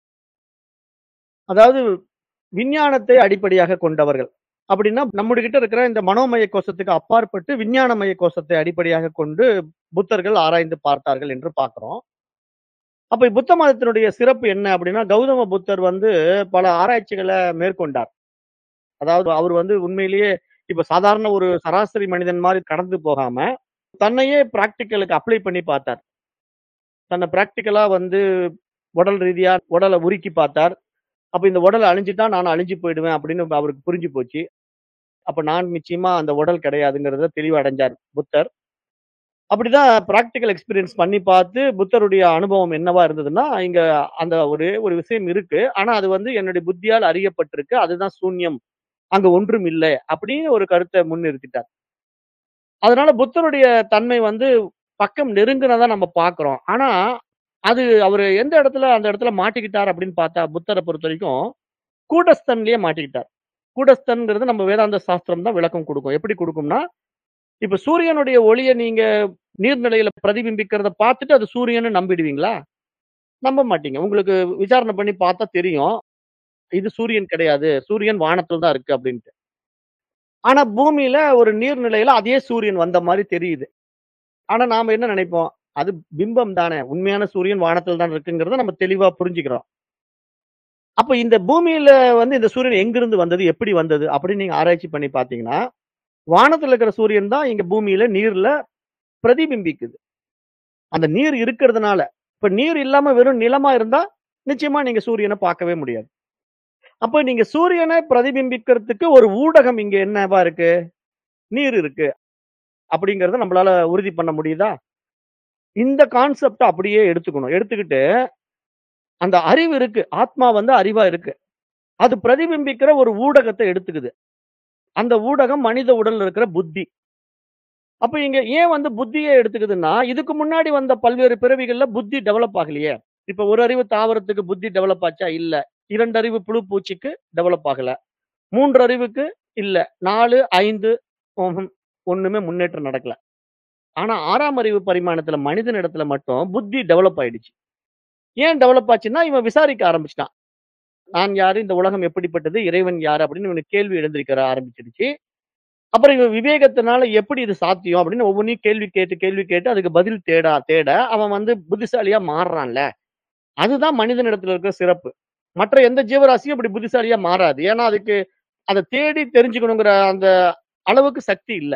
A: அதாவது விஞ்ஞானத்தை அடிப்படையாக கொண்டவர்கள். அப்படின்னா நம்முடைய கிட்ட இருக்கிற இந்த மனோமய கோஷத்துக்கு அப்பாற்பட்டு விஞ்ஞானமய கோஷத்தை அடிப்படையாக கொண்டு புத்தர்கள் ஆராய்ந்து பார்த்தார்கள் என்று பார்க்கிறோம். அப்ப புத்த மதத்தினுடைய சிறப்பு என்ன அப்படின்னா, கௌதம புத்தர் வந்து பல ஆராய்ச்சிகள மேற்கொண்டார். அதாவது அவர் வந்து உண்மையிலேயே இப்ப சாதாரண ஒரு சராசரி மனிதன் மாரி கடந்து போகாம, தன்னையே பிராக்டிகலுக்கு அப்ளை பண்ணி பார்த்தார். தன்ன பிராக்டிகலா வந்து உடல் ரீதியா உடல உருக்கி பார்த்தார். அப்ப இந்த உடல் அழிஞ்சுட்டா நான் அழிஞ்சு போயிடுவேன் அப்படின்னு அவருக்கு புரிஞ்சு போச்சு. அப்ப நான் நிச்சயமா அந்த உடல் கிடையாதுங்கிறத தெளிவு அடைஞ்சார் புத்தர். அப்படிதான் பிராக்டிகல் எக்ஸ்பீரியன்ஸ் பண்ணி பார்த்து புத்தருடைய அனுபவம் என்னவா இருந்ததுன்னா, இங்க அந்த ஒரே ஒரு விஷயம் இருக்கு. ஆனா அது வந்து என்னுடைய புத்தியால் அறியப்பட்டிருக்கு. அதுதான் சூன்யம். அங்க ஒன்றும் இல்ல. அப்படின்னு ஒரு கருத்த முன்னிறுத்திட்டார். அதனால புத்தருடைய தன்மை வந்து பக்கம் நெருங்குனதா நம்ம பார்க்கிறோம். ஆனா, அது அவரு எந்த இடத்துல அந்த இடத்துல மாட்டிக்கிட்டார் அப்படின்னு பார்த்தா, புத்தர பொறுத்தவரைக்கும் கூடஸ்தன்லயே மாட்டிக்கிட்டார். கூடஸ்தன்ங்கிறது நம்ம வேதாந்த சாஸ்திரம் தான் விளக்கம் குடுக்கும். எப்படி குடுக்கும்னா, இப்ப சூரியனுடைய ஒளிய நீங்க நீர்நிலையில பிரதிபிம்பிக்கிறத பார்த்துட்டு அது சூரியன்னு நம்பிடுவீங்களா? நம்ப மாட்டீங்க. உங்களுக்கு விசாரணை பண்ணி பார்த்தா தெரியும். இது சூரியன் கிடையாது. சூரியன் வானத்துல தான் இருக்கு அப்படின்ட்டு. ஆனா பூமியில ஒரு நீர்நிலையில அதே சூரியன் வந்த மாரி தெரியுது. ஆனா நாம என்ன நினைப்போம்? அது பிம்பம் தானே. உண்மையான சூரியன் வானத்துல தான் இருக்குங்கிறத நம்ம தெளிவா புரிஞ்சுக்கிறோம். அப்ப இந்த பூமியில வந்து இந்த சூரியன் எங்கிருந்து வந்தது? எப்படி வந்தது? அப்படின்னு நீங்க ஆராய்ச்சி பண்ணி பார்த்தீங்கன்னா, வானத்துல இருக்கிற சூரியன் தான் இங்க பூமியில நீர்ல பிரதிபிம்பிக்குது. அந்த நீர் இருக்கிறதுனால. இப்ப நீர் இல்லாம வெறும் நிலமா இருந்தா, நிச்சயமா நீங்க சூரியன பார்க்கவே முடியாது. அப்ப நீங்க சூரியனை பிரதிபிம்பிக்கிறதுக்கு ஒரு ஊடகம் இங்க என்னவா இருக்கு? நீர் இருக்கு. அப்படிங்கிறத நம்மளால உறுதி பண்ண முடியுதா? இந்த கான்செப்ட்ட அப்படியே எடுத்துக்கணும். எடுத்துக்கிட்டு, அந்த அறிவு இருக்கு. ஆத்மா வந்து அறிவா இருக்கு. அது பிரதிபிம்பிக்கிற ஒரு ஊடகத்த எடுத்துக்குது. அந்த ஊடகம் மனித உடல்ல இருக்கிற புத்தி. அப்ப இங்க ஏன் வந்து புத்திய எடுத்துக்குதுன்னா, இதுக்கு முன்னாடி வந்த பல்வேறு பிறவிகள்ல புத்தி டெவலப் ஆகலையே. இப்ப ஒரு அறிவு தாவரத்துக்கு புத்தி டெவலப் ஆச்சா? இல்ல. 2 அறிவு புழு பூச்சிக்கு டெவலப் ஆகல. 3 அறிவுக்கு இல்ல. 4, 5 ம்ஹ்ம். ஒண்ணுமே முன்னேற்றம் நடக்கல. ஆனா 6ஆம் அறிவு பரிமாணத்துல மனிதனிடத்துல மட்டும் புத்தி டெவலப் ஆயிடுச்சு. ஏன் டெவலப் ஆச்சுன்னா, இவன் விசாரிக்க ஆரம்பிச்சுட்டான். நான் யாரு? இந்த உலகம் எப்படிப்பட்டது? இறைவன் யாரு? அப்படின்னு இவனுக்கு கேள்வி எழுந்திருக்க ஆரம்பிச்சிருச்சு. அப்புறம் இவன் விவேகத்தினால எப்படி இது சாத்தியம்? அப்படின்னு ஒவ்வொன்னையும் கேள்வி கேட்டு, கேள்வி கேட்டு அதுக்கு பதில் தேடா தேட அவன் வந்து புத்திசாலியா மாறுறான்ல. அதுதான் மனிதனிடத்துல இருக்கிற சிறப்பு. மற்ற எந்த ஜீவராசியும் அப்படி புத்திசாலியா மாறாது. ஏன்னா அதுக்கு அத தேடி தெரிஞ்சுக்கணுங்கிற அந்த அளவுக்கு சக்தி இல்ல.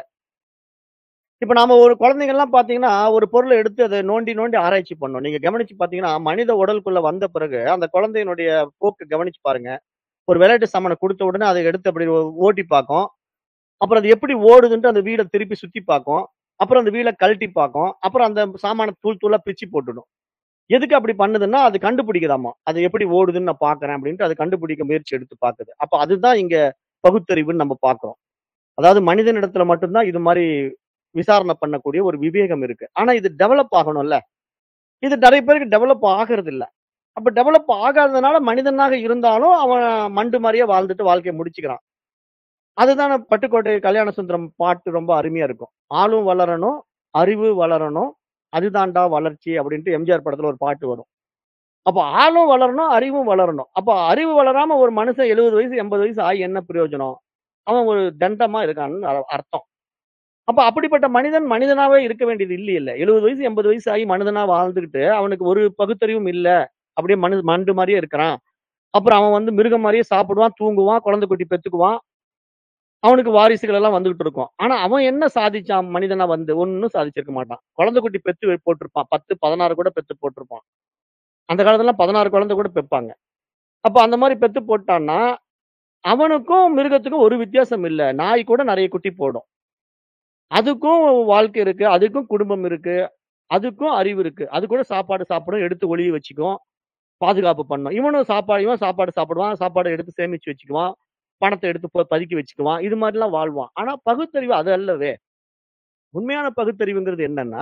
A: இப்ப நாம ஒரு குழந்தைங்கலாம் பார்த்தீங்கன்னா, ஒரு பொருள எடுத்து அத நோண்டி, நோண்டி ஆராய்ச்சி பண்ணும். நீங்க கவனிச்சு பார்த்தீங்கன்னா, மனித உடலுக்குள்ள வந்த பிறகு அந்த குழந்தையினுடைய போக்க கவனிச்சு பாருங்க. ஒரு விளையாட்டு சாமான குடுத்த உடனே அத எடுத்து அப்படி ஓ ஓட்டி பார்க்கும். அப்புறம் அது எப்படி ஓடுதுன்ட்டு அந்த வீட திருப்பி சுத்தி பார்க்கும். அப்புறம் அந்த வீல கழட்டி பார்க்கும். அப்புறம் அந்த சாமான தூள் தூளா பிச்சு போட்டுடும். எதுக்கு அப்படி பண்ணுதுன்னா, அது கண்டுபிடிக்குதாமா. அது எப்படி ஓடுதுன்னு நான் பார்க்கிறேன் அப்படின்ட்டு அது கண்டுபிடிக்க முயற்சி எடுத்து பார்க்குது. அப்ப அதுதான் இங்க பகுத்தறிவுன்னு நம்ம பார்க்கிறோம். அதாவது மனிதனிடத்துல மட்டும் தான் இது மாரி விசாரணை பண்ணக்கூடிய ஒரு விவேகம் இருக்கு. ஆனா இது டெவலப் ஆகணும்ல. இது நெறைய பேருக்கு டெவலப் ஆகுறதில்ல. அப்ப டெவலப் ஆகாததுனால மனிதனாக இருந்தாலும் அவன் மண்டு மாரியே வாழ்ந்துட்டு வாழ்க்கைய முடிச்சுக்கிறான். அதுதான பட்டுக்கோட்டை கல்யாண சுந்தரம் பாட்டு ரொம்ப அருமையா இருக்கும். "ஆளும் வளரணும், அறிவு வளரணும், அதுதான்டா வளர்ச்சி" அப்படின்ட்டு எம்ஜிஆர் படத்துல ஒரு பாட்டு வரும். அப்ப ஆளும் வளரணும், அறிவும் வளரணும். அப்ப அறிவு வளராம ஒரு மனுஷன் 70 வயசு, 80 வயசு ஆகி என்ன பிரயோஜனம்? அவன் ஒரு தண்டமா இருக்கான்னு அ அர்த்தம். அப்ப அப்படிப்பட்ட மனிதன் மனிதனாவே இருக்க வேண்டியது இல்லையல்ல. 70 வயசு, 80 வயசு ஆகி மனிதனா வாழ்ந்துகிட்டு, அவனுக்கு ஒரு பகுத்தறிவும் இல்ல. அப்படியே மனு மண்டு மாரியே இருக்கிறான். அப்புறம் அவன் வந்து மிருகம் மாரியே சாப்பிடுவான், தூங்குவான், குழந்தை குட்டி பெத்துக்குவான். அவனுக்கு வாரிசுகள் எல்லாம் வந்துகிட்டு இருக்கும். ஆனா அவன் என்ன சாதிச்சான் மனிதனா வந்து? ஒண்ணும் சாதிச்சிருக்க மாட்டான். குழந்தை குட்டி பெத்து போட்டிருப்பான். 10, 16 கூட பெத்து போட்டிருப்பான். அந்த காலத்துலலாம் 16 குழந்தை கூட பெப்பாங்க. அப்ப அந்த மாரி பெத்து போட்டான்னா, அவனுக்கும் மிருகத்துக்கும் ஒரு வித்தியாசம் இல்ல. நாய் கூட நெறைய குட்டி போடும். அதுக்கும் வாழ்க்கை இருக்கு. அதுக்கும் குடும்பம் இருக்கு. அதுக்கும் அறிவு இருக்கு. அது கூட சாப்பாடு சாப்பிடும். எடுத்து ஒளிய வச்சுக்கும். பாதுகாப்பு பண்ணும். இவனும் சாப்பாடு இவன் சாப்பாடு சாப்பிடுவான். சாப்பாட எடுத்து சேமிச்சு வச்சுக்குவான். பணத்த எடுத்து ப பதுக்கி வச்சுக்குவான். இது மாரிலாம் வாழ்வான். ஆனா பகுத்தறிவு அது அல்லவே. உண்மையான பகுத்தறிவுங்கிறது என்னன்னா,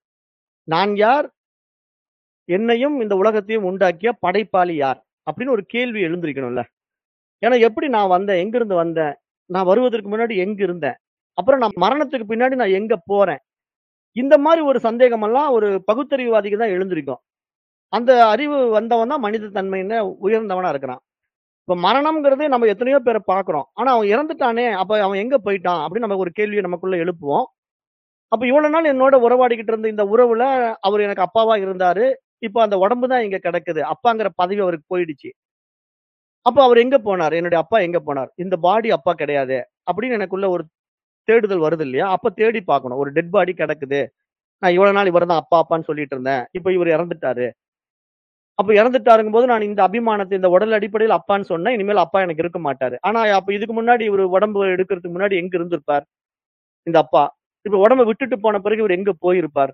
A: நான் யார்? என்னையும் இந்த உலகத்தையும் உண்டாக்கிய படைப்பாளி யார்? அப்படின்னு ஒரு கேள்வி எழுந்திருக்கணும்ல. ஏன்னா எப்படி நான் வந்தேன்? எங்கிருந்து வந்தேன்? நான் வருவதற்கு முன்னாடி எங்க இருந்தேன்? அப்புறம் நான் மரணத்துக்கு பின்னாடி நான் எங்க போறேன்? இந்த மாரி ஒரு சந்தேகமெல்லாம் ஒரு பகுத்தறிவுவாதிக்கு தான் எழுந்திருக்கும். அந்த அறிவு வந்தவன் தான் மனித தன்மையில உயர்ந்தவனா இருக்கிறான். இப்ப மரணம்ங்கிறது நம்ம எத்தனையோ பேர பார்க்கிறோம். ஆனா அவன் இறந்துட்டானே! அப்ப அவன் எங்க போயிட்டான்? அப்படின்னு நம்ம ஒரு கேள்விய நமக்குள்ள எழுப்புவோம். அப்ப இவ்வளவு நாள் என்னோட உறவாடிக்கிட்டு இருந்த இந்த உறவுல அவரு எனக்கு அப்பாவா இருந்தாரு. இப்ப அந்த உடம்பு தான் இங்க கிடக்குது. அப்பாங்கிற பதவி அவருக்கு போயிடுச்சு. அப்ப அவரு எங்க போனாரு? என்னுடைய அப்பா எங்க போனார்? இந்த பாடி அப்பா கிடையாதே! அப்படின்னு எனக்குள்ள ஒரு தேடுதல் வருது இல்லையா? அப்ப தேடி பார்க்கணும். ஒரு டெட் பாடி கிடக்குது. நான் இவ்வளவு நாள் இவர தான் அப்பா, அப்பான்னு சொல்லிட்டு இருந்தேன். இப்ப இவரு இறந்துட்டாரு. அப்ப இறந்துட்டாருங்கும்போது நான் இந்த அபிமானத்த இந்த உடல் அடிப்படையில அப்பான்னு சொன்னேன். இனிமேல் அப்பா எனக்கு இருக்க மாட்டாரு. ஆனா அப்ப இதுக்கு முன்னாடி இவரு உடம்பு எடுக்கிறதுக்கு முன்னாடி எங்க இருந்திருப்பார்? இந்த அப்பா. இப்ப உடம்ப விட்டுட்டு போன பிறகு இவரு எங்க போயிருப்பார்?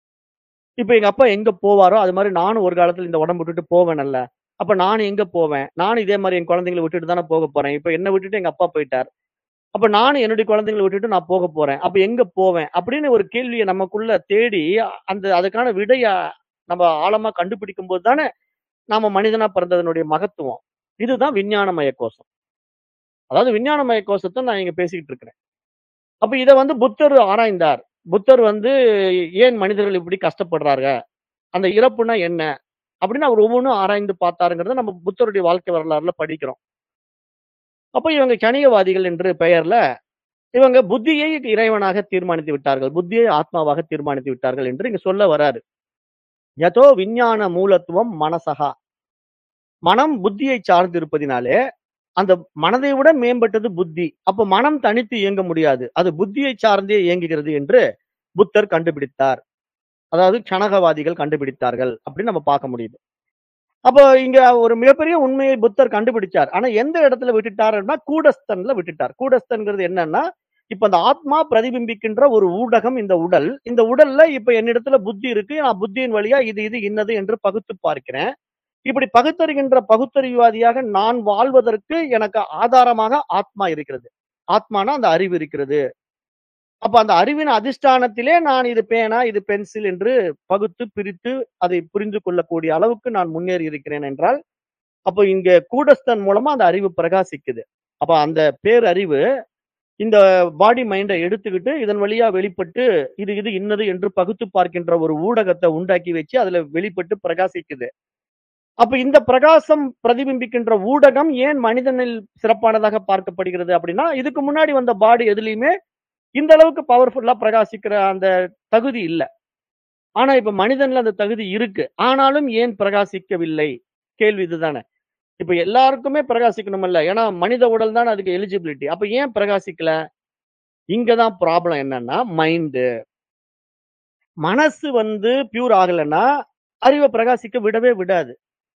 A: இப்ப எங்க அப்பா எங்க போவாரோ, அது மாரி நானும் ஒரு காலத்துல இந்த உடம்ப விட்டுட்டு போவேனல்ல. அப்ப நானும் எங்க போவேன்? நானும் இதே மாரி என் குழந்தைங்கள விட்டுட்டு தானே போக போறேன். இப்ப என்ன விட்டுட்டு எங்க அப்பா போயிட்டார். அப்ப நானும் என்னுடைய குழந்தைங்கள விட்டுட்டு நான் போக போறேன். அப்ப எங்க போவேன்? அப்படின்னு ஒரு கேள்விய நமக்குள்ள தேடி அந்த அதுக்கான விடைய நம்ம ஆழமா கண்டுபிடிக்கும்போது தானே, நாம மனிதனா பிறந்ததனுடைய மகத்துவம். இதுதான் விஞ்ஞானமய கோஷம். அதாவது விஞ்ஞானமய கோஷத்த நான் இங்க பேசிக்கிட்டு இருக்கிறேன். அப்ப இத வந்து புத்தர் ஆராய்ந்தார். புத்தர் வந்து ஏன் மனிதர்கள் இப்படி கஷ்டப்படுறாங்க? அந்த இறப்புன்னா என்ன? அப்படின்னு அவர் ஒவ்வொன்னும் ஆராய்ந்து பார்த்தாருங்கிறத நம்ம புத்தருடைய வாழ்க்கை வரலாறுல படிக்கிறோம். அப்ப இவங்க கணிகவாதிகள் என்று பெயர்ல, இவங்க புத்தியை இறைவனாக தீர்மானித்து விட்டார்கள். புத்தியை ஆத்மாவாக தீர்மானித்து விட்டார்கள் என்று இங்க சொல்ல வராரு. யதோ விஞ்ஞான மூலத்துவம் மனசஹா. மனம் புத்தியை சார்ந்து இருப்பதினாலே, அந்த மனதை விட மேம்பட்டது புத்தி. அப்ப மனம் தனித்து இயங்க முடியாது. அது புத்தியை சார்ந்தே இயங்குகிறது என்று புத்தர் கண்டுபிடித்தார். அதாவது கனகவாதிகள் கண்டுபிடித்தார்கள் அப்படின்னு நம்ம பார்க்க முடியுது. அப்ப இங்க ஒரு மிகப்பெரிய உண்மையை புத்தர் கண்டுபிடிச்சார். ஆனா எந்த இடத்துல விட்டுட்டாருன்னா, கூடஸ்தன்ல விட்டுட்டார். கூடஸ்தன்ங்கிறது என்னன்னா, இப்ப அந்த ஆத்மா பிரதிபிம்பிக்கின்ற ஒரு ஊடகம் இந்த உடல். இந்த உடல்ல இப்ப என்னிடத்துல புத்தி இருக்கு. நான் புத்தியின் வழியா இது இது இன்னது என்று பகுத்து பார்க்கிறேன். இப்படி பகுத்தறிகின்ற பகுத்தறிவாதியாக நான் வாழ்வதற்கு எனக்கு ஆதாரமாக ஆத்மா இருக்கிறது ஆத்மானா அந்த அறிவு இருக்கிறது அப்ப அந்த அறிவின் அதிஷ்டானத்திலே நான் இது பேனா இது பென்சில் என்று பகுத்து பிரித்து அதை புரிந்து கொள்ளக்கூடிய அளவுக்கு நான் முன்னேறி இருக்கிறேன் என்றால் அப்போ இங்க கூடஸ்தன் மூலமா அந்த அறிவு பிரகாசிக்குது அப்ப அந்த பேரறிவு இந்த பாடி மைண்டை எடுத்துக்கிட்டு இதன் வழியா வெளிப்பட்டு இது இது இன்னது என்று பகுத்து பார்க்கின்ற ஒரு ஊடகத்தை உண்டாக்கி வச்சு அதுல வெளிப்பட்டு பிரகாசிக்குது அப்ப இந்த பிரகாசம் பிரதிபிம்பிக்கின்ற ஊடகம் ஏன் மனிதனில் சிறப்பானதாக பார்க்கப்படுகிறது அப்படின்னா இதுக்கு முன்னாடி வந்த பாடி எதுலயுமே இந்த அளவுக்கு பவர்ஃபுல்லா பிரகாசிக்கிற அந்த தகுதி இல்ல ஆனா இப்ப மனிதன்ல அந்த தகுதி இருக்கு ஆனாலும் ஏன் பிரகாசிக்கவில்லை கேள்வி இதுதானே இப்ப எல்லாருக்குமே பிரகாசிக்கணும்ல ஏன்னா மனித உடல் தான் அதுக்கு எலிஜிபிலிட்டி அப்ப ஏன் பிரகாசிக்கல இங்கதான் ப்ராப்ளம் என்னன்னா மைண்டு மனசு வந்து பியூர் ஆகலைன்னா அறிவை பிரகாசிக்க விடவே விடாது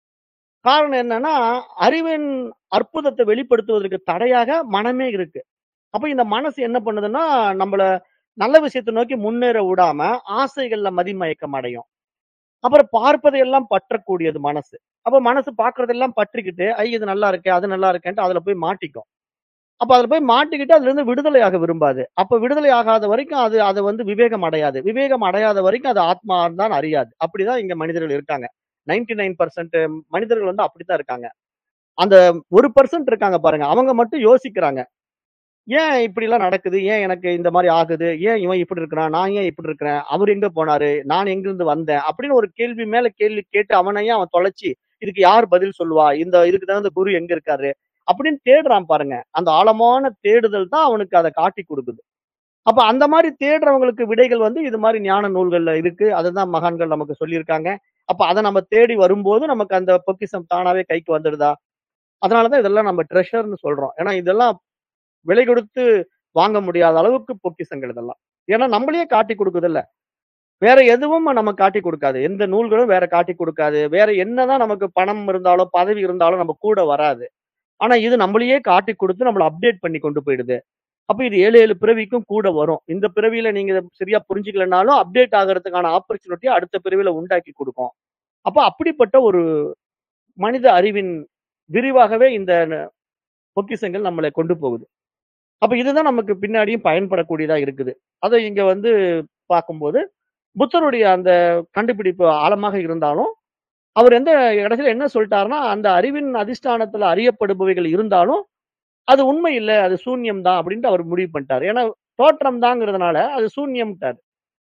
A: காரணம் என்னன்னா அறிவின் அற்புதத்தை வெளிப்படுத்துவதற்கு தடையாக மனமே இருக்கு அப்ப இந்த மனசு என்ன பண்ணுதுன்னா நம்மள நல்ல விஷயத்தை நோக்கி முன்னேற விடாம ஆசைகள்ல மதிமயக்கம் அடையும் அப்புறம் பார்ப்பதையெல்லாம் பற்றக்கூடியது மனசு அப்ப மனசு பார்க்கறதெல்லாம் பற்றிக்கிட்டு ஐ இது நல்லா இருக்கே அது நல்லா இருக்கேன்ட்டு அதுல போய் மாட்டிக்கும் அப்ப அதுல போய் மாட்டிக்கிட்டு அதுல இருந்து விடுதலையாக விரும்பாது அப்ப விடுதலை ஆகாத வரைக்கும் அது அதை வந்து விவேகம் அடையாது விவேகம் அடையாத வரைக்கும் அது ஆத்மா தான் அறியாது அப்படிதான் இங்க மனிதர்கள் இருக்காங்க நைன்டி நைன் பர்சன்ட் மனிதர்கள் வந்து அப்படித்தான் இருக்காங்க அந்த ஒரு பர்சன்ட் இருக்காங்க பாருங்க அவங்க மட்டும் யோசிக்கிறாங்க ஏன் இப்படி எல்லாம் நடக்குது ஏன் எனக்கு இந்த மாதிரி ஆகுது ஏன் இவன் இப்படி இருக்கிறான் நான் ஏன் இப்படி இருக்கிறேன் அவர் எங்க போனாரு நான் எங்கிருந்து வந்தேன் அப்படின்னு ஒரு கேள்வி மேல கேள்வி கேட்டு அவனையே அவன் தொலைச்சி இதுக்கு யார் பதில் சொல்லுவா இந்த இதுக்கு தகுந்த குரு எங்க இருக்காரு அப்படின்னு தேடுறான் பாருங்க அந்த ஆழமான தேடுதல் தான் அவனுக்கு அதை காட்டி கொடுக்குது அப்ப அந்த மாதிரி தேடுறவங்களுக்கு விடைகள் வந்து இது மாதிரி ஞான நூல்கள்ல இருக்கு அதுதான் மகான்கள் நமக்கு சொல்லியிருக்காங்க அப்ப அதை நம்ம தேடி வரும்போது நமக்கு அந்த பொக்கிஷம் தானாவே கைக்கு வந்துடுதா அதனாலதான் இதெல்லாம் நம்ம ட்ரெஷர்னு சொல்றோம் ஏன்னா இதெல்லாம் விலை கொடுத்து வாங்க முடியாத அளவுக்கு பொக்கிஷங்கள் இதெல்லாம் ஏன்னா நம்மளையே காட்டி கொடுக்குது இல்ல வேற எதுவும் நம்ம காட்டி கொடுக்காது எந்த நூல்களும் வேற காட்டி கொடுக்காது வேற என்னதான் நமக்கு பணம் இருந்தாலும் பதவி இருந்தாலும் நம்ம கூட வராது ஆனா இது நம்மளையே காட்டி கொடுத்து நம்மள அப்டேட் பண்ணி கொண்டு போயிடுது அப்ப இது ஏழு ஏழு பிறவிக்கும் கூட வரும் இந்த பிறவியில நீங்க இதை சரியா புரிஞ்சுக்கலனாலும் அப்டேட் ஆகிறதுக்கான ஆப்பர்ச்சுனிட்டி அடுத்த பிறவியில உண்டாக்கி கொடுக்கும் அப்ப அப்படிப்பட்ட ஒரு மனித அறிவின் விரிவாகவே இந்த ந- பொக்கிஷங்கள் நம்மளை கொண்டு போகுது அப்ப இதுதான் நமக்கு பின்னாடியும் பயன்படக்கூடியதா இருக்குது அதை இங்க வந்து பார்க்கும்போது புத்தருடைய அந்த கண்டுபிடிப்பு ஆழமாக இருந்தாலும் அவர் எந்த இடத்துல என்ன சொல்லிட்டாருன்னா அந்த அறிவின் அதிஷ்டானத்துல அறியப்படுபவைகள் இருந்தாலும் அது உண்மை இல்லை அது சூன்யம் தான் அப்படின்ட்டு அவர் முடிவு பண்ணிட்டார் ஏன்னா தோற்றம் தாங்கிறதுனால அது சூன்யம்ட்டார்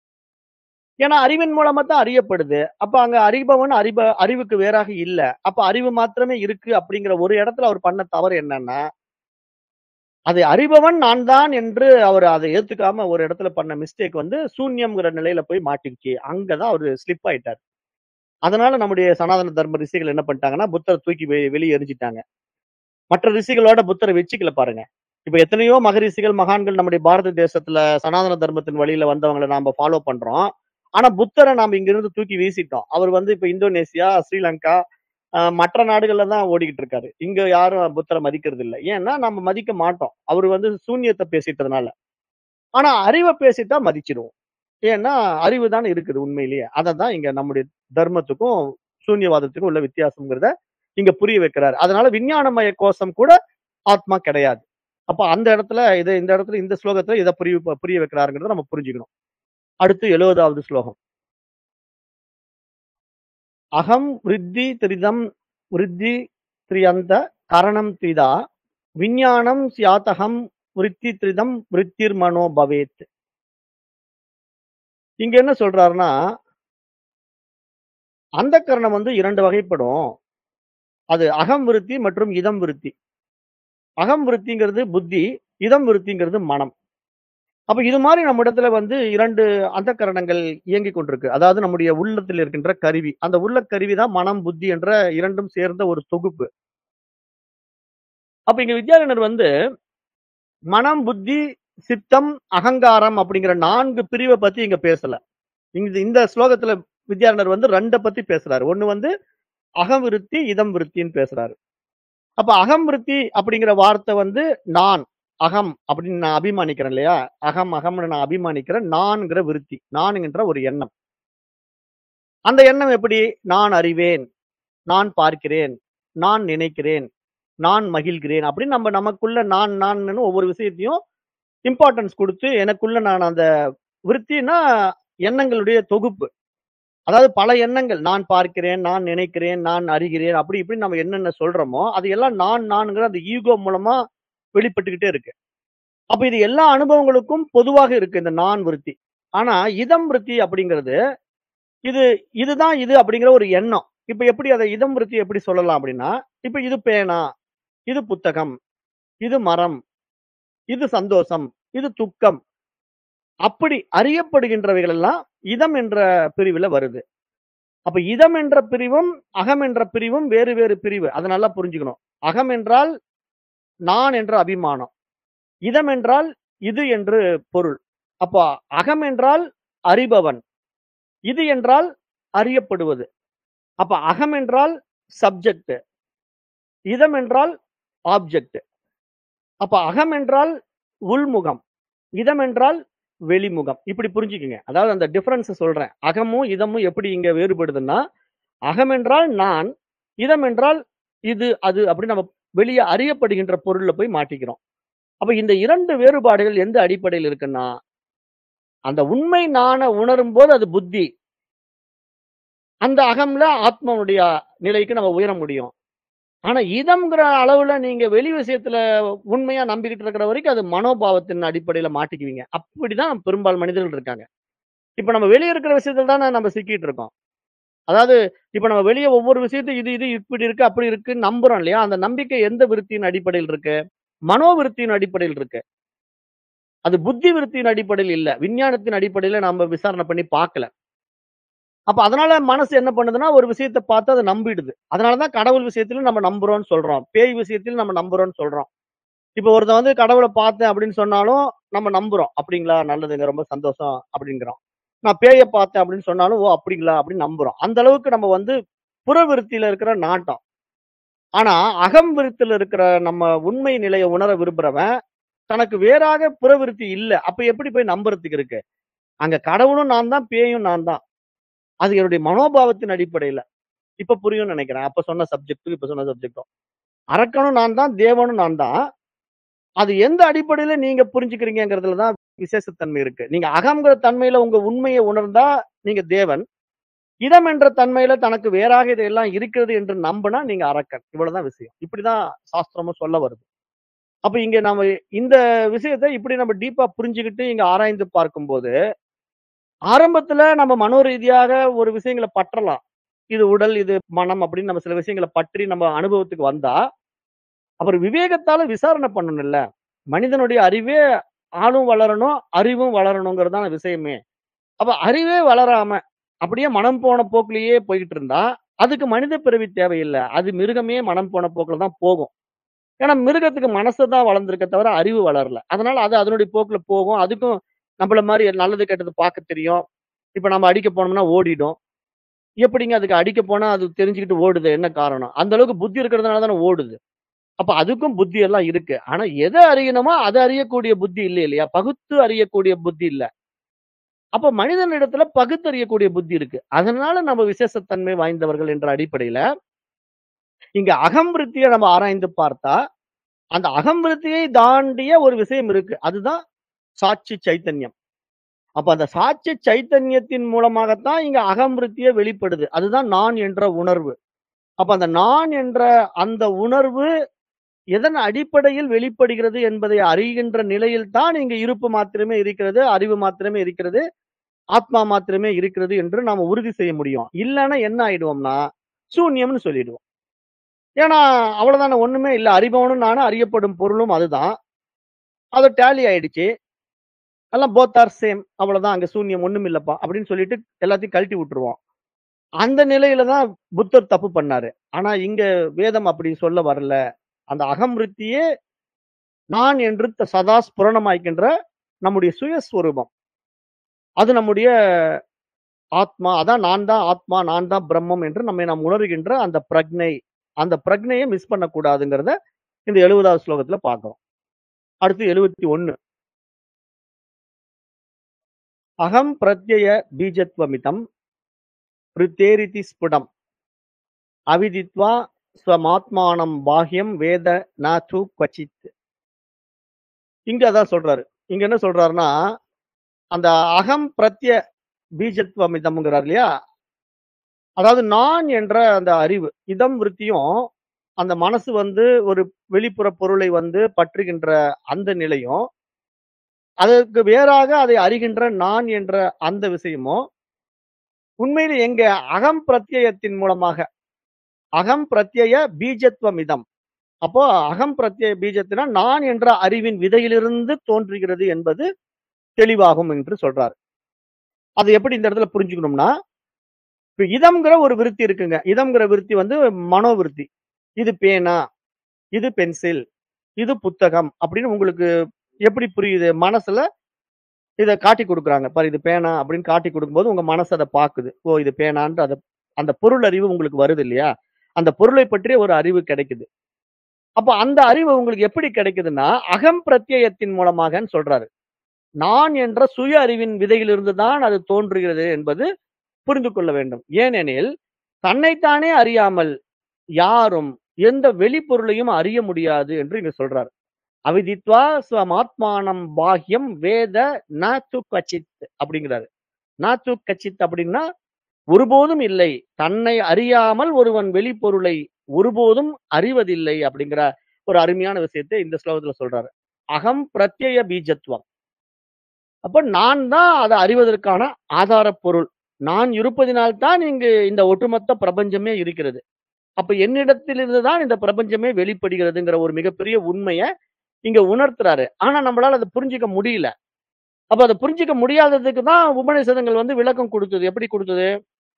A: ஏன்னா அறிவின் மூலமா தான் அறியப்படுது அப்ப அங்க அறிபவன் அறிப அறிவுக்கு வேறாக இல்ல அப்ப அறிவு மாத்திரமே இருக்கு அப்படிங்கிற ஒரு இடத்துல அவர் பண்ண தவறு என்னன்னா அதை அறிபவன் நான் தான் என்று அவர் அதை ஏத்துக்காம ஒரு இடத்துல பண்ண மிஸ்டேக் வந்து சூன்யம்ங்கிற நிலையில போய் மாட்டிக்கிச்சு அங்கதான் அவர் ஸ்லிப் ஆயிட்டார் அதனால நம்முடைய சனாதன தர்ம ரிஷிகள் என்ன பண்ணிட்டாங்கன்னா புத்தரை தூக்கி வெ- வெளியே எரிஞ்சிட்டாங்க மற்ற ரிஷிகளோட புத்தரை வச்சுக்கல பாருங்க இப்ப எத்தனையோ மகரிஷிகள் மகான்கள் நம்முடைய பாரத தேசத்துல சனாதன தர்மத்தின் வழியில வந்தவங்களை நாம ஃபாலோ பண்றோம் ஆனா புத்தரை நாம இங்க இருந்து தூக்கி வீசிட்டோம் அவர் வந்து இப்ப இந்தோனேசியா ஸ்ரீலங்கா ஆஹ் மற்ற நாடுகள்ல தான் ஓடிக்கிட்டு இருக்காரு இங்க யாரும் புத்தரை மதிக்கிறது இல்லை ஏன்னா நம்ம மதிக்க மாட்டோம் அவர் வந்து சூன்யத்தை பேசிட்டதுனால ஆனா அறிவை பேசிட்டா மதிச்சிடுவோம் ஏன்னா அறிவு தானே இருக்குது உண்மையிலேயே அதை தான் இங்க நம்முடைய தர்மத்துக்கும் சூன்யவாதத்துக்கும் உள்ள வித்தியாசம்ங்கிறத இங்க புரிய வைக்கிறாரு அதனால விஞ்ஞானமய கோஷம் கூட ஆத்மா கிடையாது அப்ப அந்த இடத்துல இதை இந்த இடத்துல இந்த ஸ்லோகத்துல இதை புரிய புரிய வைக்கிறாருங்கிறத நம்ம புரிஞ்சுக்கணும் அடுத்து எழுபதாவது ஸ்லோகம் அகம் விருத்தி திரிதம் விருத்தி திரியந்த கரணம் திதா விஞ்ஞானம் சியாத்தகம் விருத்தி திரிதம் விருத்திர் மனோ பவேத் இங்க என்ன சொல்றாருன்னா அந்த கரணம் வந்து இரண்டு வகைப்படும் அது அகம் விருத்தி மற்றும் இதம் விருத்தி அகம் விருத்திங்கிறது புத்தி இதம் விருத்திங்கிறது மனம் அப்ப இது மாதிரி நம்ம இடத்துல வந்து இரண்டு அந்த கரணங்கள் இயங்கி கொண்டிருக்கு அதாவது நம்முடைய உள்ளத்தில் இருக்கின்ற கருவி அந்த உள்ள கருவி தான் மனம் புத்தி என்ற இரண்டும் சேர்ந்த ஒரு தொகுப்பு அப்ப இங்க வித்யாரண்யர் வந்து மனம் புத்தி சித்தம் அகங்காரம் அப்படிங்கிற நான்கு பிரிவை பத்தி இங்க பேசல இங்க இந்த ஸ்லோகத்துல வித்யாரண்யர் வந்து ரெண்டை பத்தி பேசுறாரு ஒண்ணு வந்து அகம் விருத்தி இதம் விருத்தின்னு பேசுறாரு அப்ப அகம் விருத்தி அப்படிங்கிற வார்த்தை வந்து நான் அகம் அப்படின்னு நான் அபிமானிக்கிறேன் இல்லையா அகம் அகம்னு நான் அபிமானிக்கிறேன் நான்கிற விருத்தி நான்கின்ற ஒரு எண்ணம் அந்த எண்ணம் எப்படி நான் அறிவேன் நான் பார்க்கிறேன், நான் நினைக்கிறேன், நான் மகிழ்கிறேன் அப்படின்னு நம்ம நமக்குள்ள நான் நான்னு ஒவ்வொரு விஷயத்தையும் இம்பார்ட்டன்ஸ் குடுத்து எனக்குள்ள நான் அந்த விருத்தினா எண்ணங்களுடைய தொகுப்பு. அதாவது பல எண்ணங்கள். நான் பார்க்கிறேன், நான் நினைக்கிறேன், நான் அறிகிறேன் அப்படி இப்படின்னு நம்ம என்னென்ன சொல்றோமோ, அது எல்லாம் நான் நான்ங்கிற அந்த ஈகோ மூலமா வெளிப்பட்டுக்கிட்டே இருக்கு. அப்ப இது எல்லா அனுபவங்களுக்கும் பொதுவாக இருக்கு இந்த நான் விருத்தி. ஆனா இதம் விருத்தி அப்படிங்கிறது, இது இதுதான் இது அப்படிங்கிற ஒரு எண்ணம். இப்ப எப்படி அத இதம் விருத்தி எப்படி சொல்லலாம் அப்படின்னா, இப்ப இது பேனா, இது புத்தகம், இது மரம், இது சந்தோஷம், இது துக்கம். அப்படி அறியப்படுகின்றவைகள் எல்லாம் இதம் என்ற பிரிவுல வருது. அப்ப இதம் என்ற பிரிவும், அகம் என்ற பிரிவும் வேறு வேறு பிரிவு. அத நல்லா புரிஞ்சுக்கணும். அகம் என்றால் நான் என்ற அபிமானம். இதம் என்றால் இது என்று பொருள். அப்ப அகம் என்றால் அறிபவன். இது என்றால் அறியப்படுவது. அப்ப அகம் என்றால் சப்ஜெக்ட். இதம் என்றால் ஆப்ஜெக்ட். அப்ப அகம் என்றால் உள்முகம். இதம் என்றால் வெளிமுகம். இப்படி புரிஞ்சுக்கங்க. அதாவது அந்த டிஃபரன்ஸ சொல்றேன். அகமும், இதமும் எப்படி இங்க வேறுபடுதுன்னா, அகம் என்றால் நான், இதம் என்றால் இது, அது அப்படி நம்ம வெளிய அறியப்படுகின்ற பொருள்ல போய் மாட்டிக்கிறோம். அப்ப இந்த 2 வேறுபாடுகள் எந்த அடிப்படையில் இருக்குன்னா, அந்த உண்மை நான உணரும்போது அது புத்தி. அந்த அகம்ல ஆத்மாவுடைய நிலைக்கு நம்ம உயர முடியும். ஆனா இதம்ங்கிற அளவுல நீங்க வெளி விஷயத்துல உண்மையா நம்பிக்கிட்டு இருக்கிற வரைக்கும் அது மனோபாவத்தின் அடிப்படையில மாட்டிக்குவீங்க. அப்படிதான் பெரும்பாலும் மனிதர்கள் இருக்காங்க. இப்ப நம்ம வெளிய இருக்கிற விஷயத்துல தானே நம்ம சிக்கிட்டு இருக்கோம். அதாவது இப்ப நம்ம வெளிய ஒவ்வொரு விஷயத்தையும் இது இது இப்படி இருக்கு, அப்படி இருக்குன்னு நம்புறோம் இல்லையா? அந்த நம்பிக்கை எந்த விருத்தியின் அடிப்படையில் இருக்கு? மனோ விருத்தியின் அடிப்படையில் இருக்கு. அது புத்தி விருத்தியின் அடிப்படையில் இல்ல. விஞ்ஞானத்தின் அடிப்படையில நாம விசாரணை பண்ணி பார்க்கல. அப்ப அதனால மனசு என்ன பண்ணுதுன்னா, ஒரு விஷயத்த பார்த்து அத நம்பிடுது. அதனால தான் கடவுள் விஷயத்திலும் நம்ம நம்புறோம்ன்னு சொல்றோம். பேய் விஷயத்திலும் நம்ம நம்புறோம்ன்னு சொல்றோம். இப்ப ஒருத்தன் வந்து கடவுள பார்த்தேன் அப்படின்னு சொன்னாலும் நம்ம நம்புறோம். அப்படிங்களா? நல்லதுங்க. ரொம்ப சந்தோஷம் அப்படிங்கிறோம். நான் பேய பார்த்தேன் அப்படின்னு சொன்னாலும், ஓ! அப்படிங்களா? அப்படின்னு நம்புறோம். அந்த அளவுக்கு நம்ம வந்து புற விருத்தியில இருக்கிற நாட்டம். ஆனா அகம் விருத்தியில இருக்கிற நம்ம உண்மை நிலைய உணர விரும்புறவன், தனக்கு வேறாக புற விருத்தி இல்ல. அப்ப எப்படி போய் நம்புறதுக்கு இருக்கு? அங்க கடவுளும் நான் தான், பேயும் நான் தான். அது என்னுடைய மனோபாவத்தின் அடிப்படையில. இப்ப புரியும்னு நெனைக்கிறேன். அப்ப சொன்ன சப்ஜெக்ட்டும், இப்ப சொன்ன சப்ஜெக்டும். அரக்கனும் நான் தான், தேவனும் நான் தான். அது எந்த அடிப்படையில நீங்க புரிஞ்சுக்கிறீங்கங்கிறதுல தான் விசேஷத்தன்மை இருக்கு. நீங்க அகம்ங்கிற தன்மையில உங்க உண்மைய உணர்ந்தா நீங்க தேவன். இதம் என்ற தன்மையில தனக்கு வேறாக இதெல்லாம் இருக்கிறது என்று நம்புனா நீங்க அரக்கன். இவ்வளவுதான் விஷயம். இப்படிதான் சாஸ்திரமும் சொல்ல வருது. அப்ப இங்க நாம இந்த விஷயத்த இப்படி நம்ம டீப்பா புரிஞ்சுகிட்டு இங்க ஆராய்ந்து பார்க்கும்போது, ஆரம்பத்துல நம்ம மனோ ரீதியாக ஒரு விஷயங்கள பற்றலாம். இது உடல், இது மனம் அப்படின்னு நம்ம சில விஷயங்கள பற்றி நம்ம அனுபவத்துக்கு வந்தா, அப்புறம் விவேகத்தால விசாரணை பண்ணணும்ல. மனிதனுடைய அறிவே ஆளும் வளரணும், அறிவும் வளரணுங்கிறது தான விஷயமே. அப்ப அறிவே வளராம, அப்படியே மனம் போன போக்குலயே போய்க்கிட்டு இருந்தா, அதுக்கு மனித பிறவி தேவையில்ல. அது மிருகமே மனம் போன போக்குல தான் போகும். ஏன்னா மிருகத்துக்கு மனசு தான் வளர்ந்திருக்கே தவிர அறிவு வளரல. அதனால அது அதனுடைய போக்குல போகும். அதுக்கும் நம்மள மாரி நல்லது, கெட்டது பார்க்க தெரியும். இப்ப நம்ம அடிக்க போனோம்னா ஓடிடும். எப்படிங்க அதுக்கு அடிக்க போனா அது தெரிஞ்சுக்கிட்டு ஓடுது? என்ன காரணம்? அந்த அளவுக்கு புத்தி இருக்கிறதுனால தானே ஓடுது. அப்ப அதுக்கும் புத்தி எல்லாம் இருக்கு. ஆனா எத அறியணுமோ அத அறியக்கூடிய புத்தி இல்ல இல்லையா? பகுத்து அறியக்கூடிய புத்தி இல்ல. அப்ப மனிதனிடத்துல பகுத்தறியக்கூடிய புத்தி இருக்கு. அதனால நம்ம விசேஷத்தன்மை வாய்ந்தவர்கள் என்ற அடிப்படையில, இங்க அகம் விருத்திய நம்ம ஆராய்ந்து பார்த்தா, அந்த அகம் விருத்தியை தாண்டிய ஒரு விஷயம் இருக்கு. அதுதான் சாட்சி சைத்தன்யம். அப்ப அந்த சாட்சி சைத்தன்யத்தின் மூலமாகத்தான் இங்க அகம் விருத்தியே வெளிப்படுது. அதுதான் நான் என்ற உணர்வு. அப்ப அந்த நான் என்ற அந்த உணர்வு எதன் அடிப்படையில் வெளிப்படுகிறது என்பதை அறிகின்ற நிலையில் தான் இங்க இருப்பு மாத்திரமே இருக்கிறது, அறிவு மாத்திரமே இருக்கிறது, ஆத்மா மாத்திரமே இருக்கிறது என்று நாம உறுதி செய்ய முடியும். இல்லன்னா என்ன ஆயிடுவோம்னா, சூன்யம்னு சொல்லிடுவோம். ஏன்னா அவ்வளவுதானே ஒண்ணுமே இல்ல. அறிபவனும் நானு, அறியப்படும் பொருளும் அதுதான். அது டேலி ஆயிடுச்சு. எல்லாம் போத் ஆர் சேம். அவ்வளவுதான் அங்க சூன்யம் ஒண்ணும் இல்லப்பா அப்படின்னு சொல்லிட்டு எல்லாத்தையும் கழட்டி விட்டுருவோம். அந்த நிலையில தான் புத்தர் தப்பு பண்ணாரு. ஆனா இங்க வேதம் அப்படி சொல்ல வரல. அந்த அகம் விருத்தியே நான் என்று த சதா ஸ்புரணமாய்க்கின்ற நம்முடைய சுயஸ்வரூபம். அது நம்முடைய ஆத்மா. அதான் நான் தான் ஆத்மா, நான் தான் பிரம்மம் என்று நம்மை நாம் உணர்கின்ற அந்த பிரக்ஞை. அந்த பிரக்ஞைய மிஸ் பண்ணக்கூடாதுங்கிறத இந்த 70வது ஸ்லோகத்துல பார்க்கிறோம். அடுத்து 71. அகம் பிரத்யய பீஜத்வமிதம் ரித்தேரிதி ஸ்புடம். அவிதித்வா ஸ்வமாத்மானம் பாஹ்யம் வேத ந து குவச்சித் இங்க அதான் சொல்றாரு இங்க என்ன சொல்றாருன்னா அந்த அகம் பிரத்ய பீஜத்துவம் இதம்ங்கிறார் இல்லையா அதாவது நான் என்ற அந்த அறிவு இதம் விருத்தியும் அந்த மனசு வந்து ஒரு வெளிப்புற பொருளை வந்து பற்றுகின்ற அந்த நிலையும் அதற்கு வேறாக அதை அறிகின்ற நான் என்ற அந்த விஷயமும் உண்மையில எங்க அகம் பிரத்யயத்தின் மூலமாக அகம் பிரத்யய பீஜத்துவம் இதம் அப்போ அகம் பிரத்யய பீஜத்தினா நான் என்ற அறிவின் விதையிலிருந்து தோன்றுகிறது என்பது தெளிவாகும் என்று சொல்றாரு அது எப்படி இந்த இடத்துல புரிஞ்சுக்கணும்னா இப்ப இதம்ங்கிற ஒரு விருத்தி இருக்குங்க இதம்ங்கிற விருத்தி வந்து மனோவிருத்தி இது பேனா இது பென்சில் இது புத்தகம் அப்படின்னு உங்களுக்கு எப்படி புரியுது மனசுல இதை காட்டி கொடுக்குறாங்க பாரு இது பேனா அப்படின்னு காட்டி கொடுக்கும்போது உங்க மனசு அதை பாக்குது ஓ இது பேனான்ற அதை அந்த பொருள் அறிவு உங்களுக்கு வருது இல்லையா அந்த பொருளை பற்றிய ஒரு அறிவு கிடைக்குது அப்ப அந்த அறிவு உங்களுக்கு எப்படி கிடைக்குதுன்னா அகம் பிரத்யயத்தின் மூலமாகன்னு சொல்றாரு நான் என்ற சுய அறிவின் விதையிலிருந்து தான் அது தோன்றுகிறது என்பது புரிந்து கொள்ள வேண்டும் ஏனெனில் தன்னைத்தானே அறியாமல் யாரும் எந்த வெளிப்பொருளையும் அறிய முடியாது என்று இங்க சொல்றாரு அவிதித்வா ஸ்வமாத்மானம் பாஹ்யம் வேத ந து கச்சித் அப்படிங்கிறாரு ந து கச்சித் அப்படின்னா ஒருபோதும் இல்லை தன்னை அறியாமல் ஒருவன் வெளிப்பொருளை ஒருபோதும் அறிவதில்லை அப்படிங்கிற ஒரு அருமையான விஷயத்தை இந்த ஸ்லோகத்துல சொல்றாரு அகம் பிரத்யய பீஜத்துவம் அப்ப நான் தான் அதை அறிவதற்கான ஆதார பொருள் நான் இருப்பதினால்தான் இங்கு இந்த ஒட்டுமொத்த பிரபஞ்சமே இருக்கிறது அப்ப என்னிடத்திலிருந்து தான் இந்த பிரபஞ்சமே வெளிப்படுகிறதுங்கிற ஒரு மிகப்பெரிய உண்மையை இங்க உணர்த்துறாரு ஆனா நம்மளால அதை புரிஞ்சுக்க முடியல அப்ப அதை புரிஞ்சுக்க முடியாததுக்கு தான் உபநிஷதங்கள் வந்து விளக்கம் கொடுத்தது எப்படி கொடுத்தது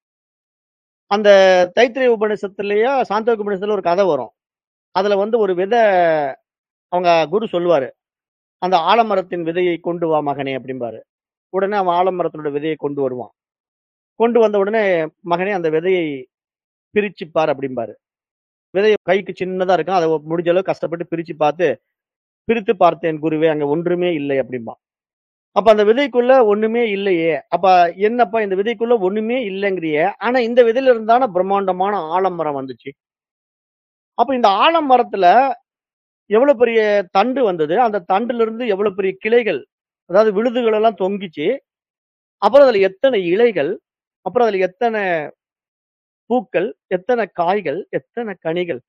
A: அந்த தைத்திரிய உபநிஷத்துலயே சாந்தோக உபநிஷத்துல ஒரு கதை வரும் அதுல வந்து ஒரு விதை அவங்க குரு சொல்லுவாரு அந்த ஆலமரத்தின் விதையை கொண்டு வா மகனே அப்படிம்பாரு உடனே அவன் ஆலமரத்தினோட விதையை கொண்டு வருவான் கொண்டு வந்த உடனே மகனே அந்த விதையை பிரிச்சுப்பார் அப்படிம்பாரு விதையை கைக்கு சின்னதா இருக்கும் அதை முடிஞ்ச அளவு கஷ்டப்பட்டு பிரிச்சு பார்த்து பிரித்து பார்த்தேன் குருவே அங்க ஒன்றுமே இல்லை அப்படிம்பான் அப்ப அந்த விதைக்குள்ள ஒண்ணுமே இல்லையே அப்ப என்னப்பா இந்த விதைக்குள்ள ஒண்ணுமே இல்லைங்கிறியே ஆனா இந்த விதையில இருந்தான பிரம்மாண்டமான ஆலமரம் வந்துச்சு அப்ப இந்த ஆலமரத்துல எவ்வளவு பெரிய தண்டு வந்தது அந்த தண்டுல இருந்து எவ்வளவு பெரிய கிளைகள் அதாவது விழுதுகள் எல்லாம் தொங்கிச்சு அப்புறம் அதுல எத்தனை இலைகள் அப்புறம் அதுல எத்தனை பூக்கள் எத்தனை காய்கள் எத்தனை கனிகள்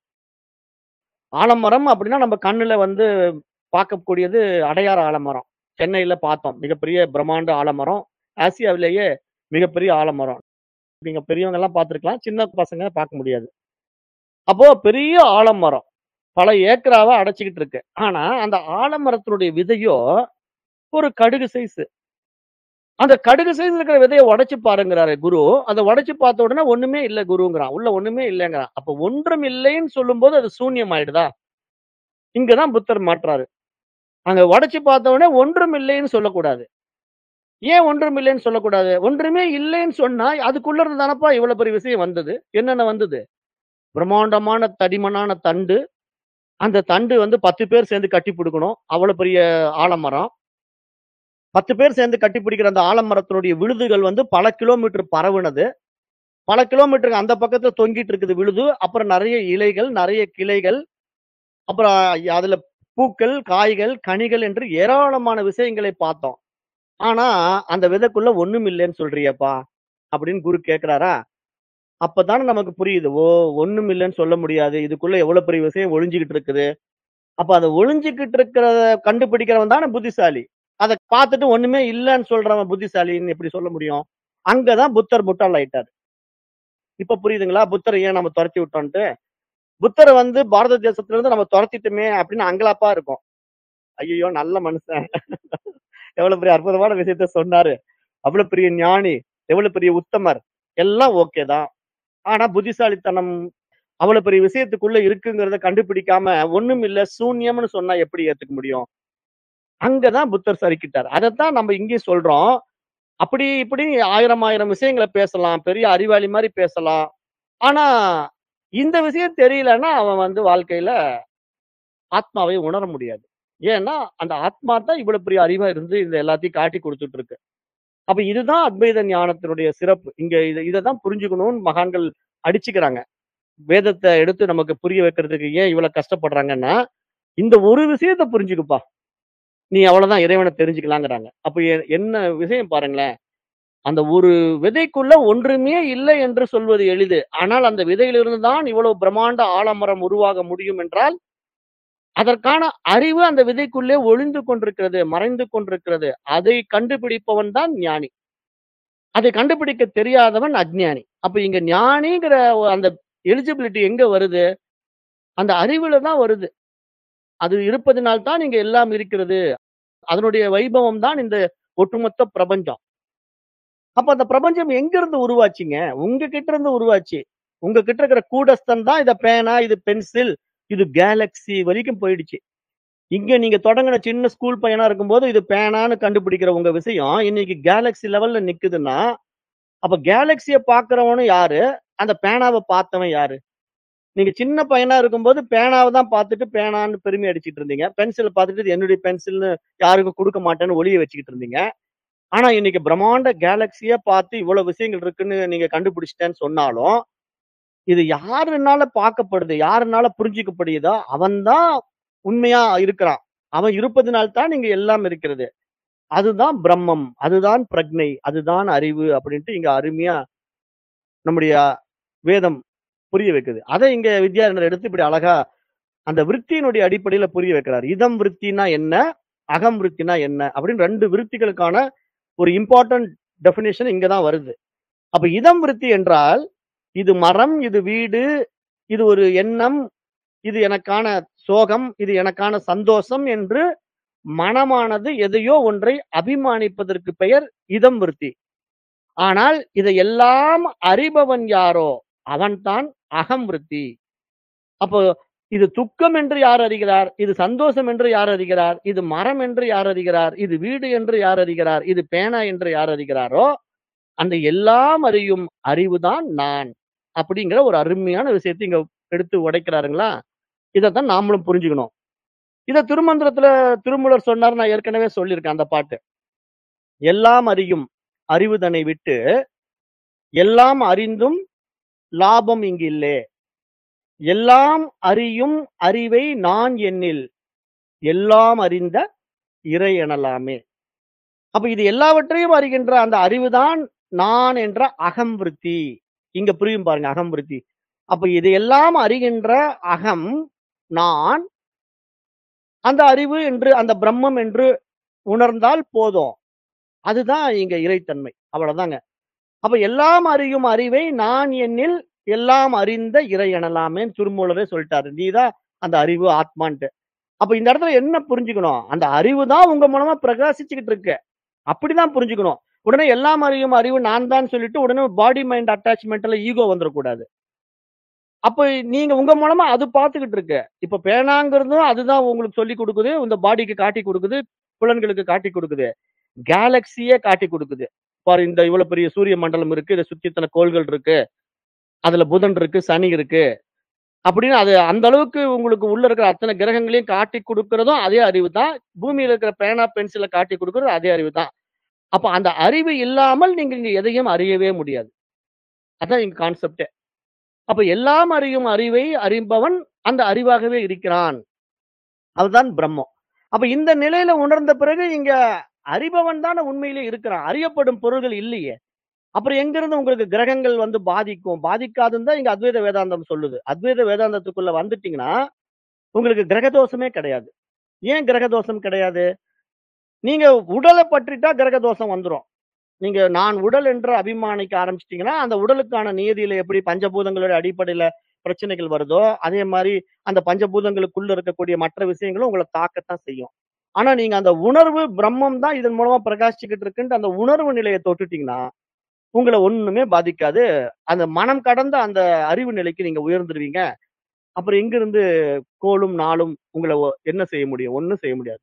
A: ஆலமரம் அப்படின்னா நம்ம கண்ணுல வந்து பார்க்கக்கூடியது அடையாற ஆலமரம் சென்னையில பார்த்தோம் மிகப்பெரிய பிரம்மாண்ட ஆலமரம் ஆசியாவிலேயே மிகப்பெரிய ஆலமரம் நீங்க பெரியவங்க எல்லாம் பார்த்திருக்கலாம் சின்ன பசங்க பார்க்க முடியாது அப்போ பெரிய ஆலமரம் பல ஏக்கராவா அடைச்சிக்கிட்டு இருக்கு ஆனா அந்த ஆலமரத்தினுடைய விதையோ ஒரு கடுகு சைஸ் அந்த கடுகு சைஸ் இருக்கிற விதையை உடைச்சு பாருங்கிறாரு குரு அதை உடைச்சு பார்த்த உடனே ஒண்ணுமே இல்ல குருங்கிறான் உள்ள ஒண்ணுமே இல்லைங்கிறான் அப்ப ஒன்றும் இல்லைன்னு சொல்லும்போது அது சூன்யம் ஆயிடுதா இங்கதான் புத்தர் மாற்றாரு அங்க உடைச்சு பார்த்த உடனே ஒன்றும் இல்லைன்னு சொல்லக்கூடாது ஏன் ஒன்றும் இல்லைன்னு சொல்லக்கூடாது ஒன்றுமே இல்லைன்னு சொன்னா அதுக்குள்ள இருந்து தானப்பா இவ்வளவு பெரிய விஷயம் வந்தது என்னென்ன வந்தது பிரம்மாண்டமான தடிமனான தண்டு அந்த தண்டு வந்து பத்து பேர் சேர்ந்து கட்டி பிடிக்கணும் அவ்வளவு பெரிய ஆலமரம் பத்து பேர் சேர்ந்து கட்டி பிடிக்கிற அந்த ஆலமரத்தினுடைய விழுதுகள் வந்து பல கிலோமீட்டர் பரவுனது பல கிலோமீட்டருக்கு அந்த பக்கத்துல தொங்கிட்டு இருக்குது விழுது அப்புறம் நிறைய இலைகள் நிறைய கிளைகள் அப்புறம் அதுல பூக்கள் காய்கள் கனிகள் என்று ஏராளமான விஷயங்களை பார்த்தோம் ஆனா அந்த விதைக்குள்ள ஒண்ணும் இல்லைன்னு சொல்றியப்பா அப்படின்னு குரு கேக்குறாரா அப்பதானே நமக்கு புரியுது ஓ ஒண்ணும் இல்லைன்னு சொல்ல முடியாது இதுக்குள்ள எவ்வளவு பெரிய விஷயம் ஒளிஞ்சுக்கிட்டு இருக்குது அப்ப அதை ஒளிஞ்சுக்கிட்டு இருக்கிறத கண்டுபிடிக்கிறவன் தானே புத்திசாலி அதை பார்த்துட்டு ஒண்ணுமே இல்லைன்னு சொல்றவன் புத்திசாலின்னு எப்படி சொல்ல முடியும் அங்கதான் புத்தர் முட்டாள் ஆயிட்டாரு இப்ப புரியுதுங்களா புத்தரை ஏன் நம்ம துரத்தி விட்டோன்ட்டு புத்தரை வந்து பாரத தேசத்துல இருந்து நம்ம துரத்திட்டுமே அப்படின்னு அங்கலாப்பா இருக்கும் ஐயோ நல்ல மனுஷன் எவ்வளவு பெரிய அற்புதமான விஷயத்த சொன்னாரு அவ்வளவு பெரிய ஞானி எவ்வளவு பெரிய உத்தமர் எல்லாம் ஓகே தான் ஆனா புத்திசாலித்தனம் அவ்வளவு பெரிய விஷயத்துக்குள்ள இருக்குங்கிறத கண்டுபிடிக்காம ஒண்ணும் இல்ல சூன்யம்னு சொன்னா எப்படி ஏத்துக்க முடியும் அங்கதான் புத்தர் சறுக்கிட்டார் அதைத்தான் நம்ம இங்கேயும் சொல்றோம் அப்படி இப்படி ஆயிரம் ஆயிரம் விஷயங்களை பேசலாம் பெரிய அறிவாளி மாதிரி பேசலாம் ஆனா இந்த விஷயம் தெரியலன்னா அவன் வந்து வாழ்க்கையில ஆத்மாவை உணர முடியாது ஏன்னா அந்த ஆத்மா தான் இவ்வளவு பெரிய அறிவா இருந்து இந்த எல்லாத்தையும் காட்டி கொடுத்துட்டு இருக்கு அப்ப இதுதான் அத்வைத ஞானத்தினுடைய சிறப்பு இங்க இதை இதைதான் புரிஞ்சுக்கணும்னு மகான்கள் அடிச்சுக்கிறாங்க வேதத்த எடுத்து நமக்கு புரிய வைக்கிறதுக்கு ஏன் இவ்வளவு கஷ்டப்படுறாங்கன்னா, இந்த ஒரு விஷயத்த புரிஞ்சுக்கப்பா. நீ அவ்வளவுதான் இறைவன தெரிஞ்சுக்கலாங்கிறாங்க. அப்ப எ என்ன விஷயம் பாருங்களேன். அந்த ஒரு விதைக்குள்ள ஒன்றுமே இல்லை என்று சொல்வது எளிது. ஆனால் அந்த விதையிலிருந்து தான் இவ்வளவு பிரம்மாண்ட ஆலமரம் உருவாக முடியும் என்றால், அதற்கான அறிவு அந்த விதைக்குள்ளே ஒளிந்து கொண்டிருக்கிறது, மறைந்து கொண்டிருக்கிறது. அதை கண்டுபிடிப்பவன் தான் ஞானி. அதை கண்டுபிடிக்க தெரியாதவன் அஞ்ஞானி. அப்ப இங்க ஞானிங்கிற அந்த எலிஜிபிலிட்டி எங்க வருது? அந்த அறிவுல தான் வருது. அது இருப்பதினால் தான் இங்க எல்லாம் இருக்கிறது. அதனுடைய வைபவம் தான் இந்த ஒட்டுமொத்த பிரபஞ்சம். அப்ப அந்த பிரபஞ்சம் எங்கிருந்து உருவாச்சுங்க? உங்க கிட்ட இருந்து உருவாச்சு. உங்க கிட்ட இருக்கிற கூடஸ்தன் தான் இத பேனா, இது பென்சில், இது கேலக்ஸி வரைக்கும் போயிடுச்சு. இங்க நீங்க தொடங்குன சின்ன ஸ்கூல் பையனா இருக்கும்போது இது பேனான்னு கண்டுபிடிக்கிற உங்க விஷயம், இன்னைக்கு கேலக்ஸி லெவல்ல நிக்குதுன்னா, அப்ப கேலக்ஸிய பார்க்கிறவனும் யாரு? அந்த பேனாவ பார்த்தவன் யாரு? நீங்க சின்ன பையனா இருக்கும்போது பேனாவ தான் பார்த்துட்டு பேனான்னு பெருமை அடிச்சுட்டு இருந்தீங்க. பென்சில பார்த்துட்டு இது என்னுடைய பென்சில்னு யாருக்கும் குடுக்க மாட்டேன்னு ஒளிய வச்சுக்கிட்டு இருந்தீங்க. ஆனா இன்னைக்கு பிரம்மாண்ட கேலக்ஸிய பார்த்து இவ்வளவு விஷயங்கள் இருக்குன்னு நீங்க கண்டுபிடிச்சிட்டேன்னு சொன்னாலும், இது யாருனால பார்க்கப்படுது? யாருனால புரிஞ்சுக்கப்படுதோ, அவன் தான் உண்மையா இருக்கிறான். அவன் இருப்பதினால் தான் இங்க எல்லாம் இருக்கிறது. அதுதான் பிரம்மம். அதுதான் பிரக்ஞை. அதுதான் அறிவு அப்படின்ட்டு இங்க அருமையா நம்முடைய வேதம் புரிய வைக்குது. அத இங்க வித்யாரண்யர் எடுத்து இப்படி அழகா அந்த விருத்தியினுடைய அடிப்படையில புரிய வைக்கிறார். இதம் விருத்தினா என்ன? அகம் விருத்தினா என்ன? அப்படின்னு 2 விருத்திகளுக்கான ஒரு இம்பார்ட்டன்ட் டெஃபினிஷன் இங்க தான் வருது. அப்ப இதம் விருத்தி என்றால், இது மரம், இது வீடு, இது ஒரு எண்ணம், இது எனக்கான சோகம், இது எனக்கான சந்தோஷம் என்று மனமானது எதையோ ஒன்றை அபிமானிப்பதற்கு பெயர் இதம் விருத்தி. ஆனால் இதை எல்லாம் அறிபவன் யாரோ அவன்தான் அகம் விருத்தி. அப்போ இது துக்கம் என்று யார் அறிகிறார்? இது சந்தோஷம் என்று யார் அறிகிறார்? இது மரம் என்று யார் அறிகிறார்? இது வீடு என்று யார் அறிகிறார்? இது பேனா என்று யார் அறிகிறாரோ, அந்த எல்லாம் அறியும் அறிவுதான் நான். அப்படிங்கிற ஒரு அருமையான விஷயத்தை இங்க எடுத்து உடைக்கிறாருங்களா? இதத்தான் நாமளும் புரிஞ்சுக்கணும். இத திருமந்திரத்துல திருமூலர் சொன்னார். நான் ஏற்கனவே சொல்லியிருக்கேன் அந்த பாட்டு. எல்லாம் அறியும் அறிவுதனை விட்டு, எல்லாம் அறிந்தும் லாபம் இங்கில்லே. எல்லாம் அறியும் அறிவை நான் எண்ணில், எல்லாம் அறிந்த இறை எனலாமே. அப்ப இது எல்லாவற்றையும் அறிகின்ற அந்த அறிவுதான் நான் என்ற அகம் விருத்தி. இங்க புரியும் பாருங்க அகம் விருத்தி. அப்ப இதையெல்லாம் அறிகின்ற அகம் நான். அந்த அறிவு என்று அந்த பிரம்மம் என்று உணர்ந்தால் போதும். அதுதான் இங்க இறைத்தன்மை. அவ்வளவுதாங்க. அப்ப எல்லாம் அறியும் அறிவை நான் எண்ணில் எல்லாம் அறிந்த இறை எனலாமேன்னு திருமூலரே சொல்லிட்டாரு. நீதான் அந்த அறிவு ஆத்மான்ட்டு. அப்ப இந்த இடத்துல என்ன புரிஞ்சுக்கணும்? அந்த அறிவு தான் உங்க மூலமா பிரகாசிச்சுக்கிட்டு இருக்கு. அப்படிதான் புரிஞ்சுக்கணும். உடனே எல்லாம் அறியும் அறிவு நான் தான் சொல்லிட்டு உடனே பாடி மைண்ட் அட்டாச்மென்ட்ல ஈகோ வந்துரக்கூடாது. அப்ப நீங்க உங்க மூலமா அது பார்த்துக்கிட்டு இருக்கு. இப்ப பேனாங்கிறதும் அதுதான் உங்களுக்கு சொல்லிக் குடுக்குது. இந்த பாடிக்கு காட்டிக் குடுக்குது. புலன்களுக்கு காட்டிக் குடுக்குது. கேலக்ஸியே காட்டிக் குடுக்குது. பாரு இந்த இவ்வளவு பெரிய சூரிய மண்டலம் இருக்கு. இத சுத்தி இத்தன கோள்கள் இருக்கு. அதுல புதன் இருக்கு, சனி இருக்கு. அப்படின்னு அது அந்த அளவுக்கு உங்களுக்கு உள்ள இருக்கிற அத்தனை கிரகங்களையும் காட்டிக் குடுக்கிறதும் அதே அறிவு தான். பூமியில இருக்கிற பேனா, பென்சில காட்டிக் குடுக்கிறது அதே அறிவு தான். அப்ப அந்த அறிவு இல்லாமல் நீங்க இங்க எதையும் அறியவே முடியாது. அதான் இங்க கான்செப்ட்டே. அப்ப எல்லாம் அறியும் அறிவை அறிபவன் அந்த அறிவாகவே இருக்கிறான். அதுதான் பிரம்மம். அப்ப இந்த நிலையில உணர்ந்த பிறகு இங்க அறிபவன் தானே உண்மையிலே இருக்கிறான். அறியப்படும் பொருள்கள் இல்லையே. அப்புறம் எங்கிருந்து உங்களுக்கு கிரகங்கள் வந்து பாதிக்கும்? பாதிக்காதுன்னு தான் இங்க அத்வைத வேதாந்தம் சொல்லுது. அத்வைத வேதாந்தத்துக்குள்ள வந்துட்டீங்கன்னா, உங்களுக்கு கிரக தோஷமே கிடையாது. ஏன் கிரக தோஷம் கிடையாது? நீங்க உடல பற்றிட்டா கிரக தோஷம் வந்துரும். நீங்க நான் உடல் என்று அபிமானிக்க ஆரம்பிச்சிட்டீங்கன்னா, அந்த உடலுக்கான நியதியில எப்படி பஞ்சபூதங்களோட அடிப்படையில பிரச்சனைகள் வருதோ, அதே மாரி அந்த பஞ்சபூதங்களுக்குள்ள இருக்கக்கூடிய மற்ற விஷயங்களும் உங்கள தாக்கத்தான் செய்யும். ஆனா நீங்க அந்த உணர்வு பிரம்மம் தான் இதன் மூலமா பிரகாசிச்சுக்கிட்டு இருக்குன்ற அந்த உணர்வு நிலைய தொட்டுட்டீங்கன்னா, உங்கள ஒண்ணுமே பாதிக்காது. அந்த மனம் கடந்த அந்த அறிவு நிலைக்கு நீங்க உயர்ந்துருவீங்க. அப்புறம் எங்கிருந்து கோளும், நாளும் உங்கள ஒ என்ன செய்ய முடியும்? ஒண்ணும் செய்ய முடியாது.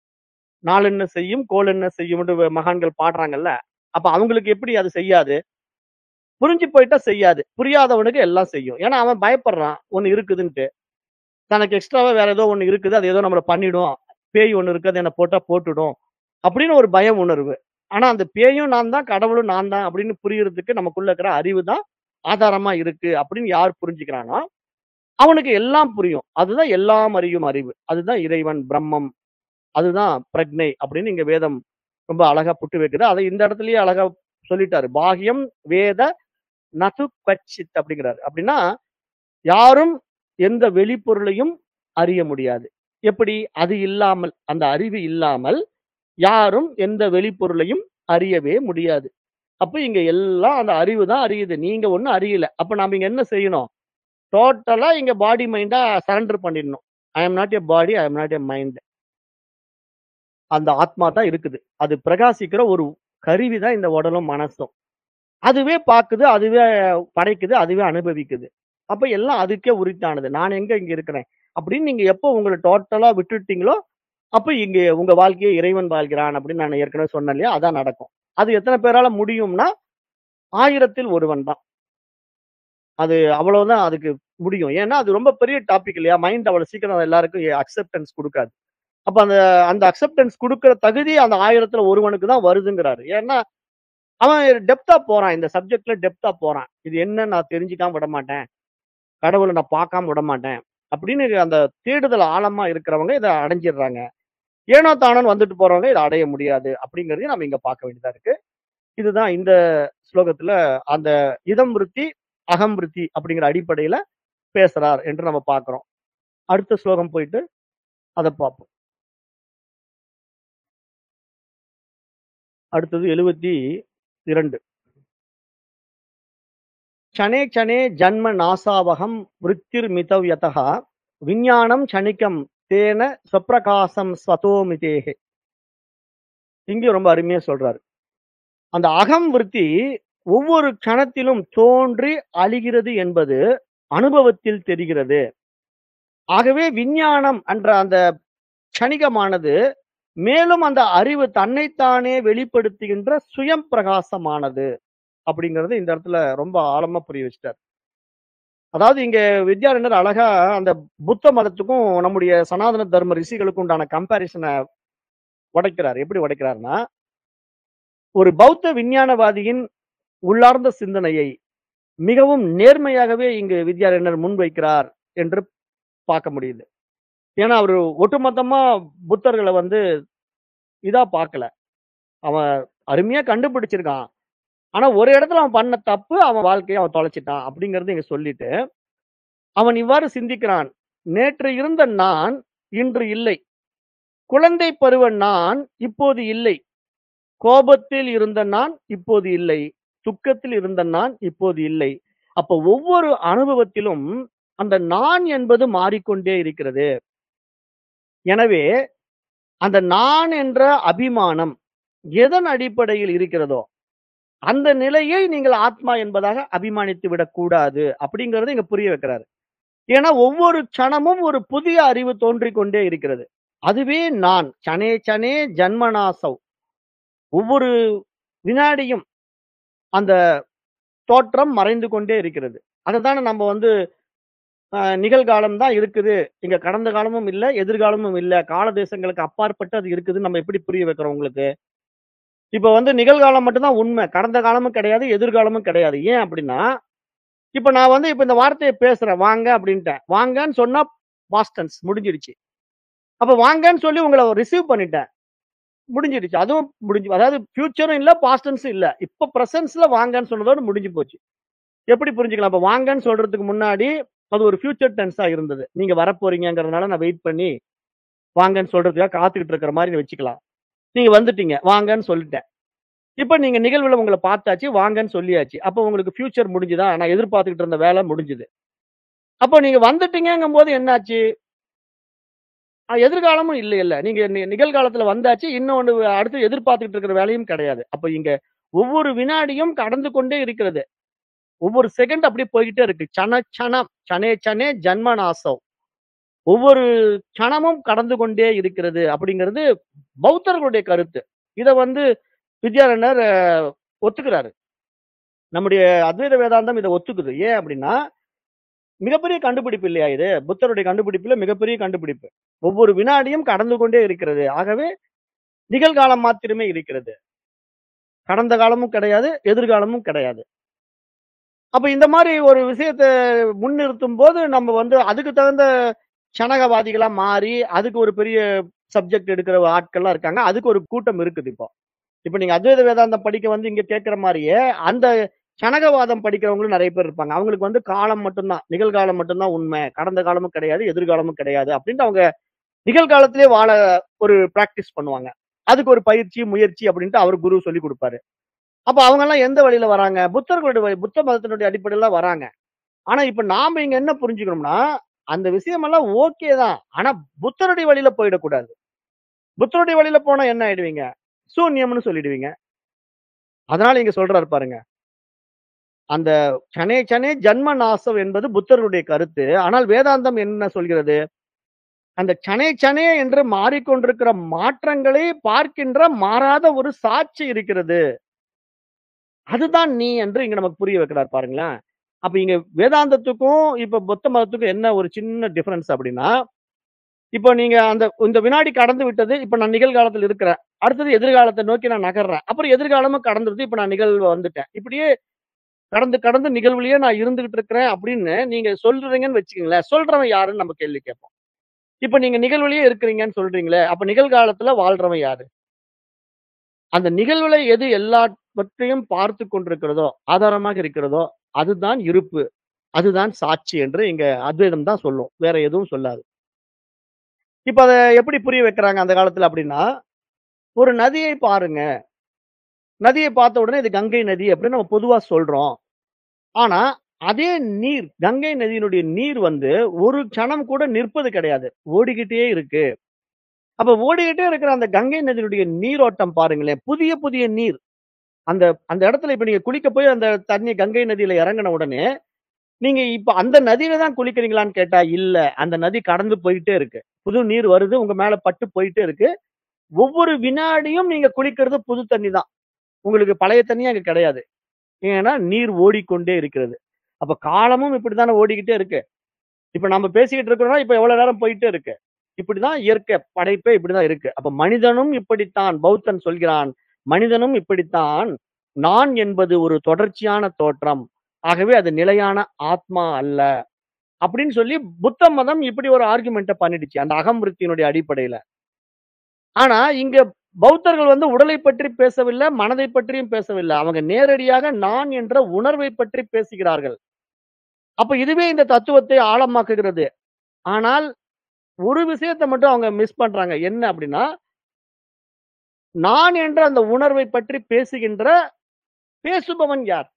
A: நாள் என்ன செய்யும், கோள் என்ன செய்யும்ன்னு மகான்கள் பாடுறாங்கல்ல. அப்ப அவங்களுக்கு எப்படி அது செய்யாது? புரிஞ்சு போயிட்டா செய்யாது. புரியாதவனுக்கு எல்லாம் செய்யும். ஏன்னா அவன் பயப்படுறான். ஒண்ணு இருக்குதுன்ட்டு. தனக்கு எக்ஸ்ட்ராவா வேற ஏதோ ஒண்ணு இருக்குது. அது ஏதோ நம்மள பண்ணிடும். பேய் ஒண்ணு இருக்கு. அது என்ன போட்டா போட்டுடும். அப்படின்னு ஒரு பயம் உணர்வு. ஆனா அந்த பேயும் நான் தான், கடவுளும் நான் தான் அப்படின்னு புரியறதுக்கு நமக்குள்ள இருக்கிற அறிவு தான் ஆதாரமா இருக்கு அப்படின்னு யார் புரிஞ்சுக்கிறானோ அவனுக்கு எல்லாம் புரியும் அதுதான் எல்லாம் அறியும் அறிவு அதுதான் இறைவன் பிரம்மம் அதுதான் பிரக்ஞை அப்படின்னு இங்க வேதம் ரொம்ப அழகா புட்டு வைக்குது அதை இந்த இடத்துலயே அழகா சொல்லிட்டாரு பாகியம் வேத நது கச்சித் அப்படிங்கிறாரு அப்படின்னா யாரும் எந்த வெளிப்பொருளையும் அறிய முடியாது எப்படி அது இல்லாமல் அந்த அறிவு இல்லாமல் யாரும் எந்த வெளிப்பொருளையும் அறியவே முடியாது அப்ப இங்க எல்லாம் அந்த அறிவு தான் அறியுது நீங்க ஒண்ணும் அறியல அப்ப நாம இங்க என்ன செய்யணும் டோட்டலா இங்க பாடி மைண்டா சரண்டர் பண்ணிடணும் I am not a body I am not a mind அந்த ஆத்மா தான் இருக்குது அது பிரகாசிக்கிற ஒரு கருவி தான் இந்த உடலும் மனசும் அதுவே பார்க்குது அதுவே படைக்குது அதுவே அனுபவிக்குது அப்ப எல்லாம் அதுக்கே உரித்தானது நான் எங்க இங்க இருக்கிறேன் அப்படின்னு நீங்க எப்போ உங்களை டோட்டலா விட்டுட்டீங்களோ அப்ப இங்க உங்க வாழ்க்கையை இறைவன் வாழ்கிறான் அப்படின்னு நான் ஏற்கனவே சொன்னேன் இல்லையா அதான் நடக்கும் அது எத்தனை பேரால முடியும்னா ஆயிரத்தில் ஒருவன் தான் அது அவ்வளவுதான் அதுக்கு முடியும் ஏன்னா அது ரொம்ப பெரிய டாபிக் இல்லையா மைண்ட் அவ்வளவு சீக்கிரம் எல்லாருக்கும் அக்செப்டன்ஸ் கொடுக்காது அப்ப அந்த அந்த அக்செப்டன்ஸ் கொடுக்கிற தகுதி அந்த ஆயிரத்துல ஒருவனுக்கு தான் வருதுங்கிறாரு ஏன்னா அவன் டெப்தா போறான் இந்த சப்ஜெக்ட்ல டெப்தா போறான் இது என்ன நான் தெரிஞ்சுக்காம விட மாட்டேன் கடவுளை நான் பார்க்காம விட மாட்டேன் அப்படின்னு அந்த தேடுதல் ஆழமா இருக்கிறவங்க இதை அடைஞ்சிடுறாங்க ஏனோ தானோன்னு வந்துட்டு போறவங்க இதை அடைய முடியாது அப்படிங்கறதையும் நம்ம இங்க பார்க்க வேண்டியதா இருக்கு இதுதான் இந்த ஸ்லோகத்துல அந்த இதம் விருத்தி அகம் விருத்தி அப்படிங்கிற அடிப்படையில பேசுறார் என்று நம்ம பார்க்கிறோம் அடுத்த ஸ்லோகம் போயிட்டு அதை பார்ப்போம் அடுத்தது எழுபத்தி இரண்டு சனே சனே ஜன்ம நாசாவகம் விருத்திர் மிதவ்யதா விஞ்ஞானம் சனிக்கம் தேன ஸ்வப்பிரகாசம் ஸ்வதோமிதேகே இங்கே ரொம்ப அருமையா சொல்றாரு அந்த அகம் விருத்தி ஒவ்வொரு கணத்திலும் தோன்றி அழிகிறது என்பது அனுபவத்தில் தெரிகிறது ஆகவே விஞ்ஞானம் என்ற அந்த கணிகமானது மேலும் அந்த அறிவு தன்னைத்தானே வெளிப்படுத்துகின்ற சுயம் பிரகாசமானது அப்படிங்கறது இந்த இடத்துல ரொம்ப ஆழமா புரிய வச்சிட்டார் அதாவது இங்க வித்யாரண்யர் அழகா அந்த புத்த மதத்துக்கும் நம்முடைய சனாதன தர்ம ரிஷிகளுக்கும் உண்டான கம்பாரிசனை உடைக்கிறார் எப்படி உடைக்கிறாருன்னா ஒரு பௌத்த விஞ்ஞானவாதியின் உள்ளார்ந்த சிந்தனையை மிகவும் நேர்மையாகவே இங்கு வித்யாரண்யர் முன்வைக்கிறார் என்று பார்க்க முடியுது ஏன்னா அவர் ஒட்டுமொத்தமா புத்தர்களை வந்து இதா பார்க்கல அவன் அருமையா கண்டுபிடிச்சிருக்கான் ஆனா ஒரு இடத்துல அவன் பண்ண தப்பு அவன் வாழ்க்கையை அவன் தொலைச்சிட்டான் அப்படிங்கறது இங்க சொல்லிட்டு அவன் இவ்வாறு சிந்திக்கிறான் நேற்று இருந்த நான் இன்று இல்லை குழந்தை பருவ நான் இப்போது இல்லை கோபத்தில் இருந்த நான் இப்போது இல்லை துக்கத்தில் இருந்த நான் இப்போது இல்லை அப்ப ஒவ்வொரு அனுபவத்திலும் அந்த நான் என்பது மாறிக்கொண்டே இருக்கிறது எனவே அந்த நான் என்ற அபிமானம் எதன் அடிப்படையில் இருக்கிறதோ அந்த நிலையை நீங்கள் ஆத்மா என்பதாக அபிமானித்து விடக்கூடாது அப்படிங்கறத இங்க புரிய வைக்கிறாரு ஏன்னா ஒவ்வொரு க்ஷணமும் ஒரு புதிய அறிவு தோன்றிக் கொண்டே இருக்கிறது அதுவே நான் சனே சனே ஜன்மனாசவ் ஒவ்வொரு வினாடியும் அந்த தோற்றம் மறைந்து கொண்டே இருக்கிறது அதுதானே நம்ம வந்து ஆஹ், நிகழ்காலம் தான் இருக்குது இங்க கடந்த காலமும் இல்ல எதிர்காலமும் இல்ல கால தேசங்களுக்கு அப்பாற்பட்டு அது இருக்குதுன்னு நம்ம எப்படி புரிய வைக்கிறோம் உங்களுக்கு இப்ப வந்து நிகழ்காலம் மட்டும்தான் உண்மை கடந்த காலமும் கிடையாது எதிர்காலமும் கிடையாது ஏன் அப்படின்னா இப்ப நான் வந்து இப்ப இந்த வார்த்தையை பேசுறேன் வாங்க அப்படின்ட்டேன் வாங்கன்னு சொன்னா பாஸ்டன்ஸ் முடிஞ்சிடுச்சு அப்ப வாங்கன்னு சொல்லி உங்களை ரிசீவ் பண்ணிட்டேன் முடிஞ்சிடுச்சு அதுவும் முடிஞ்சு அதாவது ஃபியூச்சரும் இல்ல பாஸ்டன்ஸும் இல்ல இப்ப பிரசன்ஸ்ல வாங்கன்னு சொன்னதோட முடிஞ்சு போச்சு எப்படி புரிஞ்சுக்கலாம் இப்ப வாங்கன்னு சொல்றதுக்கு முன்னாடி அது ஒரு ஃபியூச்சர் டென்ஸா இருந்தது நீங்க வரப்போறீங்கங்கிறதுனால நான் வெயிட் பண்ணி வாங்கன்னு சொல்றதுக்காக காத்துக்கிட்டு இருக்கிற மாதிரி நீ வச்சுக்கலாம் நீங்க வந்துட்டீங்க வாங்கன்னு சொல்லிட்டேன் இப்ப நீங்க நிகழ்வுல உங்களை பார்த்தாச்சு வாங்கன்னு சொல்லியாச்சு அப்ப உங்களுக்கு ஃபியூச்சர் முடிஞ்சுதா நான் எதிர்பார்த்துக்கிட்டு இருந்த வேலை முடிஞ்சுது அப்போ நீங்க வந்துட்டீங்கங்கும் போது என்னாச்சு அஹ் எதிர்காலமும் இல்லை இல்ல நீங்க நி- நிகழ்காலத்துல வந்தாச்சு இன்னொன்னு அடுத்து எதிர்பார்த்துக்கிட்டு இருக்கிற வேலையும் கிடையாது அப்ப இங்க ஒவ்வொரு வினாடியும் கடந்து கொண்டே இருக்கிறது ஒவ்வொரு செகண்ட் அப்படியே போய்கிட்டே இருக்கு சன சனம் சனே சனே ஜன்மநாசம் ஒவ்வொரு கணமும் கடந்து கொண்டே இருக்கிறது அப்படிங்கிறது பௌத்தர்களுடைய கருத்து இத வந்து வித்யாரண்யர் அஹ், ஒத்துக்கிறாரு நம்முடைய அத்வைத வேதாந்தம் இதை ஒத்துக்குது ஏன் அப்படின்னா மிகப்பெரிய கண்டுபிடிப்பு இல்லையா இது புத்தருடைய கண்டுபிடிப்புல மிகப்பெரிய கண்டுபிடிப்பு ஒவ்வொரு வினாடியும் கடந்து கொண்டே இருக்கிறது ஆகவே நிகழ்காலம் மாத்திரமே இருக்கிறது கடந்த காலமும் கிடையாது எதிர்காலமும் கிடையாது அப்ப இந்த மாரி ஒரு விஷயத்த முன்னிறுத்தும்போது, நம்ம வந்து அதுக்கு தகுந்த சனகவாதிகளா மாறி, அதுக்கு ஒரு பெரிய சப்ஜெக்ட் எடுக்கிற ஆட்கள்லாம் இருக்காங்க. அதுக்கு ஒரு கூட்டம் இருக்குது இப்போ. இப்ப நீங்க அத்வைத வேதாந்தம் படிக்க வந்து இங்க கேட்கிற மாரியே, அந்த சனகவாதம் படிக்கிறவங்களும் நெறைய பேர் இருப்பாங்க. அவங்களுக்கு வந்து காலம் மட்டும் தான், நிகழ்காலம் மட்டும் தான் உண்மை. கடந்த காலமும் கிடையாது, எதிர்காலமும் கிடையாது. அப்டின்ட்டு அவங்க நிகழ்காலத்திலேயே வாழ ஒரு பிராக்டிஸ் பண்ணுவாங்க. அதுக்கு ஒரு பயிற்சி, முயற்சி அப்டின்ட்டு அவர் குரு சொல்லிக் குடுப்பாரு. அப்ப அவங்கலாம் எந்த வழியில வராங்க? புத்தர்களுடைய வழி புத்த மதத்தினுடைய அடிப்படையில தான் வராங்க. ஆனா இப்ப நாம இங்க என்ன புரிஞ்சுக்கணும்னா, அந்த விஷயமெல்லாம் ஓகே தான். ஆனா புத்தருடைய வழியில போயிடக்கூடாது. புத்தருடைய வழியில போனா என்ன ஆயிடுவீங்க? சூன்யம்னு சொல்லிடுவீங்க. அதனால இங்க சொல்றாரு பாருங்க. அந்த சனே சனே ஜன்ம நாசம் என்பது புத்தருடைய கருத்து. ஆனால் வேதாந்தம் என்ன சொல்கிறது? அந்த சனே சனே என்று மாறிக்கொண்டிருக்கிற மாற்றங்களை பார்க்கின்ற மாறாத ஒரு சாட்சி இருக்கிறது. அதுதான் நீ என்று இங்க நமக்கு புரிய வைக்கிறார் பாருங்களேன். அப்ப இங்க வேதாந்தத்துக்கும், இப்ப புத்த மதத்துக்கும் என்ன ஒரு சின்ன டிஃபரன்ஸ் அப்டின்னா, இப்போ நீங்க அந்த இந்த வினாடி கடந்து விட்டது. இப்ப நான் நிகழ்காலத்துல இருக்கிறேன். அடுத்தது எதிர்காலத்த நோக்கி நான் நகர்றேன். அப்புறம் எதிர்காலமும் கடந்துருது. இப்ப நான் நிகழ்வு வந்துட்டேன். இப்படியே கடந்து கடந்து நிகழ்வுலயே நான் இருந்துகிட்டு இருக்கிறேன் அப்படின்னு நீங்க சொல்றீங்கன்னு வச்சுக்கங்களேன். சொல்றவன் யாருன்னு நம்ம கேள்வி கேட்போம். இப்ப நீங்க நிகழ்வுலயே இருக்கிறீங்கன்னு சொல்றீங்களே, அப்ப நிகழ்காலத்துல வாழ்றவன் யாரு? அந்த நிகழ்வுல எது எல்லாவற்றையும் பார்த்துக் கொண்டிருக்கிறதோ, ஆதாரமாக இருக்கிறதோ, அதுதான் இருப்பு. அதுதான் சாட்சி என்று இங்க அத்வைதம் தான் சொல்லும். வேற எதுவும் சொல்லாது. இப்ப அத எப்படி புரிய வைக்கிறாங்க அந்த காலத்துல அப்டின்னா, ஒரு நதியை பாருங்க. நதிய பார்த்த உடனே இது கங்கை நதி அப்படின்னு நம்ம பொதுவா சொல்றோம். ஆனா, அதே நீர் கங்கை நதியினுடைய நீர் வந்து ஒரு கணம் கூட நிற்பது கிடையாது. ஓடிக்கிட்டே இருக்கு. அப்ப ஓடிக்கிட்டே இருக்கிற அந்த கங்கை நதியினுடைய நீரோட்டம் பாருங்களேன். புதிய புதிய நீர். அந்த அந்த இடத்துல இப்ப நீங்க குளிக்க போய் அந்த தண்ணி கங்கை நதியில இறங்குன உடனே, நீங்க இப்ப அந்த நதியில தான் குளிக்கிறீங்களான்னு கேட்டா, இல்ல. அந்த நதி கடந்து போயிட்டே இருக்கு. புது நீர் வருது. உங்க மேல பட்டு போயிட்டே இருக்கு. ஒவ்வொரு வினாடியும் நீங்க குளிக்கிறது புது தண்ணி தான். உங்களுக்கு பழைய தண்ணி அங்க கிடையாது. ஏன்னா, நீர் ஓடிக்கொண்டே இருக்கிறது. அப்ப காலமும் இப்படித்தானே ஓடிக்கிட்டே இருக்கு. இப்ப நம்ம பேசிக்கிட்டு இருக்கிறோம்னா, இப்ப எவ்வளவு நேரம் போயிட்டே இருக்கு. இப்படிதான் இயற்கை படைப்பே இப்படிதான் இருக்கு. அப்ப மனிதனும் இப்படித்தான் பௌத்தன் சொல்கிறான். மனிதனும் இப்படித்தான். நான் என்பது ஒரு தொடர்ச்சியான தோற்றம். ஆகவே அது நிலையான ஆத்மா அல்ல. அப்படின்னு சொல்லி புத்த மதம் இப்படி ஒரு ஆர்குமென்ட்ட பண்ணிடுச்சு. அந்த அகம் விருத்தியினுடைய அடிப்படையில. ஆனா, இங்க பௌத்தர்கள் வந்து உடலை பற்றி பேசவில்லை, மனதை பற்றியும் பேசவில்லை. அவங்க நேரடியாக நான் என்ற உணர்வை பற்றி பேசுகிறார்கள். அப்ப இதுவே இந்த தத்துவத்தை ஆழமாக்குகிறது. ஆனால், ஒரு விஷயத்த மட்டும் அவங்க மிஸ் பண்றாங்க. என்ன அப்டின்னா நான் என்ற அந்த உணர்வை பற்றி பேசுகின்ற பேசுபவன் யார்?